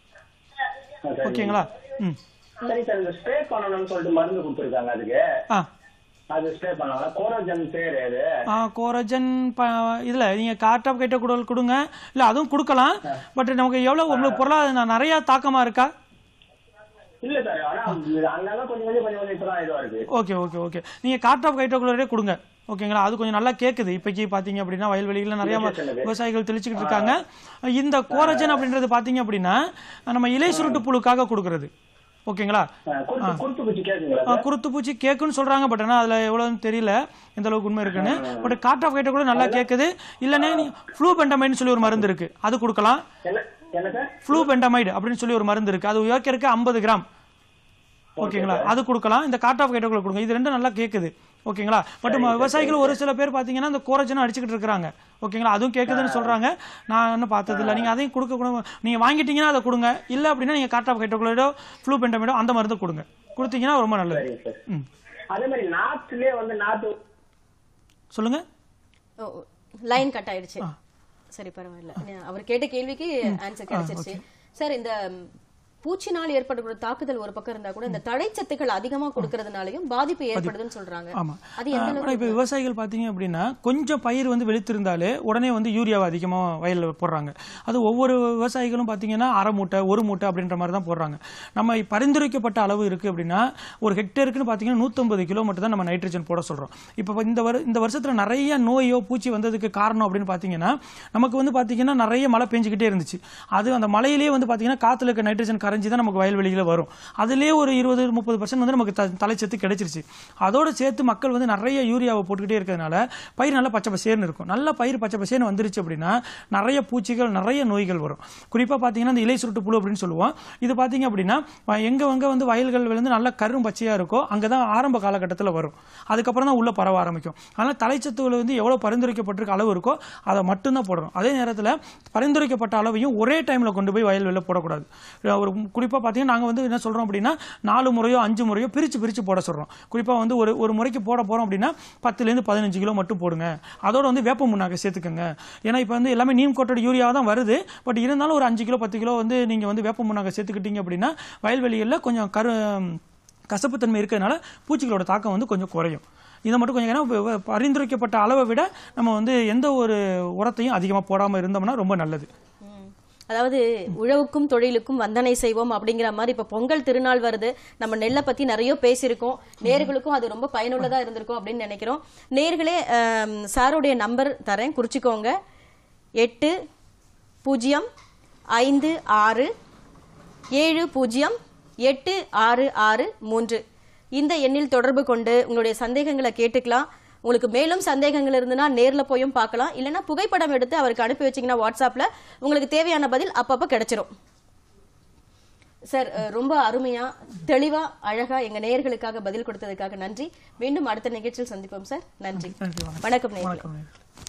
ஓகேங்களா ம் சரி சார் இந்த ஸ்ப்ரே பண்ணணும்னு சொல்லிட்டு மருந்து கொடுத்துருக்காங்க அதுக்கு ஆ அது ஸ்ப்ரே பண்ணலாம் கோரோஜன் பேர் அது ஆ, கோரஜன் ப இதில் நீங்கள் கார்டாப் கைட்ட கூட கொடுங்க இல்லை அதுவும் கொடுக்கலாம் பட் நமக்கு எவ்வளோ உங்களுக்கு பொருளாதார நிறையா தாக்கமாக இருக்கா இல்ல சார் ஆனா இது அங்கெல்லாம் கொஞ்சம் கொஞ்சம் கொஞ்சம் கொஞ்சம் இப்பதான் இதுவா இருக்கு ஓகே ஓகே ஓகே நீங்கள் கார்ட் ஆஃப் கைட்டோகுலரே கொடுங்க ஓகேங்களா அது கொஞ்சம் நல்லா கேட்குது இப்போக்கி பார்த்தீங்க அப்படின்னா வயல்வெளிகளில் நிறைய விவசாயிகள் தெளிச்சுக்கிட்டு இருக்காங்க இந்த கோரஜன் அப்படின்றது பார்த்தீங்க அப்படின்னா நம்ம இலை சுருட்டு புழுக்காக கொடுக்கறது ஓகேங்களா அஹ், குருத்து குருத்து பூச்சி கேக்குங்களா ஆ, குருத்து பூச்சி கேக்குன்னு சொல்றாங்க பட் ஆனால் அதில் எவ்வளோன்னு தெரியல எந்த அளவுக்கு உண்மை இருக்குன்னு பட் கார்ட் ஆஃப் கைட்ட கூட நல்லா கேட்குது இல்லைன்னா நீ ஃப்ளூ பெண்டமைடுன்னு சொல்லி ஒரு மருந்து இருக்கு அது கொடுக்கலாம் என்ன என்ன சார் ஃப்ளூ பெண்டமைடு அப்படின்னு சொல்லி ஒரு மருந்து இருக்கு அது ஏக்கருக்கு ஐம்பது கிராம் ஓகேங்களா அது கொடுக்கலாம் இந்த காட் ஆஃப் கைட்டோக்குள்ள கொடுங்க இது ரெண்டும் நல்லா கேட்குது ஓகேங்களா பட் விவசாயிகள் ஒரு சில பேர் பார்த்தீங்கன்னா இந்த கோரஜனும் அடிச்சுக்கிட்டு இருக்காங்க ஓகேங்களா அதுவும் கேட்குதுன்னு சொல்றாங்க நான் இன்னும் பார்த்தது இல்லை நீங்கள் அதையும் கொடுக்க கூட நீங்கள் வாங்கிட்டீங்கன்னா அதை கொடுங்க இல்லை அப்படின்னா நீங்கள் காட் ஆஃப் கைட்டோக்குள்ளோ ஃப்ளூ பெண்டமைடோ அந்த மருந்து கொடுங்க கொடுத்தீங்கன்னா ரொம்ப நல்லது சரிங்க சார் ம் அதே மாதிரி நாட்டுலயே வந்து நாட்டு சொல்லுங்க லைன் கட் ஆயிடுச்சு சரி பரவாயில்ல நா- அவர் கேட்ட கேள்விக்கு ஆன்சர் கிடைச்சிருச்சு சார் இந்த ம், பூச்சினால் ஏற்படக்கூடிய தாக்குதல் ஒரு பக்கம் இருந்தா கூட இந்த தழைச்சத்துக்கள் அதிகமா கொடுக்கறதுனாலயும் பாதிப்பு ஏற்படுதுன்னு சொல்றாங்க ஆமா அது எந்த ஆனா அளவுக்கு இப்போ விவசாயிகள் பார்த்தீங்க அப்படின்னா கொஞ்சம் பயிர் வந்து வெளுத்திருந்தாலே உடனே வந்து யூரியாவை அதிகமாக வயலில் போடுறாங்க அது ஒவ்வொரு விவசாயிகளும் பார்த்தீங்கன்னா அரை மூட்டை ஒரு மூட்டை அப்படின்ற மாதிரி தான் போடுறாங்க நம்ம பரிந்துரைக்கப்பட்ட அளவு இருக்குது அப்படின்னா ஒரு ஹெக்டேருக்குன்னு பார்த்தீங்கன்னா நூற்றம்பது கிலோ மட்டும் தான் நம்ம நைட்ரஜன் போட சொல்கிறோம் இப்போ இந்த வரு இந்த வருஷத்தில் நிறைய நோயோ பூச்சி வந்ததுக்கு காரணம் அப்படின்னு பார்த்தீங்கன்னா நமக்கு வந்து பார்த்தீங்கன்னா நிறைய மழை பெஞ்சிக்கிட்டே இருந்துச்சு அது அந்த மழையிலேயே வந்து பார்த்தீங்கன்னா காற்றுல இருக்க நைட்ரஜன் கரைஞ்சி தான் நமக்கு வயல்வெளியில் வரும் அதுலேயே ஒரு இருபது முப்பது பர்சன்ட் வந்து நமக்கு த- தலைச்சத்து கிடைச்சிருச்சு அதோட சேர்த்து மக்கள் வந்து நிறைய யூரியாவை போட்டுக்கிட்டே இருக்கிறதுனால பயிர் நல்லா பச்சை பசேர்னு இருக்கும் நல்ல பயிர் பச்சை பசேர்னு வந்துருச்சு அப்படின்னா நிறைய பூச்சிகள் நிறைய நோய்கள் வரும் குறிப்பாக பார்த்தீங்கன்னா இந்த இலை சுருட்டு புழு அப்படின்னு சொல்லுவோம் இது பார்த்தீங்க அப்படின்னா வ- எங்க எங்க வந்து வயல்கள் வந்து நல்ல கரும் பச்சையாக இருக்கோ அங்கே தான் ஆரம்ப காலகட்டத்தில் வரும் அதுக்கப்புறம் தான் உள்ள பரவ ஆரம்பிக்கும் அதனால் தலைச்சத்துகள் வந்து எவ்வளோ பரிந்துரைக்கப்பட்டிருக்க அளவு இருக்கோ அதை மட்டும்தான் போடணும் அதே நேரத்தில் பரிந்துரைக்கப்பட்ட அளவையும் ஒரே டைமில் கொண்டு போய் வயல்வெளியில் போடக்கூடாது அஹ் ஒரு குறிப்பாக பார்த்தீங்கன்னா நாங்கள் வந்து என்ன சொல்கிறோம் அப்படின்னா நாலு முறையோ அஞ்சு முறையோ பிரித்து பிரித்து போட சொல்கிறோம் குறிப்பாக வந்து ஒரு ஒரு முறைக்கு போட போகிறோம் அப்படின்னா பத்துலேருந்து பதினஞ்சு கிலோ மட்டும் போடுங்க அதோட வந்து வேப்ப முன்னாக்க சேர்த்துக்கோங்க ஏன்னா இப்போ வந்து எல்லாமே நீம் கோட்டட் யூரியா தான் வருது பட் இருந்தாலும் ஒரு அஞ்சு கிலோ பத்து கிலோ வந்து நீங்கள் வந்து வேப்ப முன்னாக்க சேர்த்துக்கிட்டீங்க அப்படின்னா வயல்வெளிகளில் கொஞ்சம் கரு கசப்புத்தன்மை இருக்கிறதுனால பூச்சிகளோட தாக்கம் வந்து கொஞ்சம் குறையும் இதை மட்டும் கொஞ்சம் ஏன்னா வ- வ- பரிந்துரைக்கப்பட்ட அளவை விட நம்ம வந்து எந்த ஒரு உரத்தையும் அதிகமாக போடாமல் இருந்தோம்னா ரொம்ப நல்லது ம். அதாவது உழவுக்கும் தொழிலுக்கும் வந்தனை செய்வோம் அப்படிங்கிற மாதிரி இப்ப பொங்கல் திருநாள் வருது நம்ம நெல்லை பத்தி நிறைய பேசியிருக்கோம் நேர்களுக்கும் அது ரொம்ப பயனுள்ளதா இருந்திருக்கும் அப்படின்னு நினைக்கிறோம் நேர்களே ஆம், சாருடைய நம்பர் தரேன் குறிச்சிக்கோங்க எட்டு பூஜ்ஜியம் ஐந்து ஆறு ஏழு பூஜ்ஜியம் எட்டு ஆறு ஆறு மூன்று இந்த எண்ணில் தொடர்பு கொண்டு உங்களுடைய சந்தேகங்களை கேட்டுக்கலாம் உங்களுக்கு மேலும் சந்தேகங்கள் இருந்ததுன்னா நேர்ல போயும் பார்க்கலாம் இல்லைன்னா புகைப்படம் எடுத்து அவருக்கு அனுப்பி வச்சீங்கன்னா வாட்ஸ்அப்ல உங்களுக்கு தேவையான பதில் அப்பப்ப கிடைச்சிரும் சார் அஹ், ரொம்ப அருமையா தெளிவா அழகா எங்க நேயர்களுக்காக பதில் கொடுத்ததுக்காக நன்றி மீண்டும் அடுத்த நிகழ்ச்சியில் சந்திப்போம் சார் நன்றி நன்றி வணக்கம் வணக்கம் நேயர்களே வணக்கம்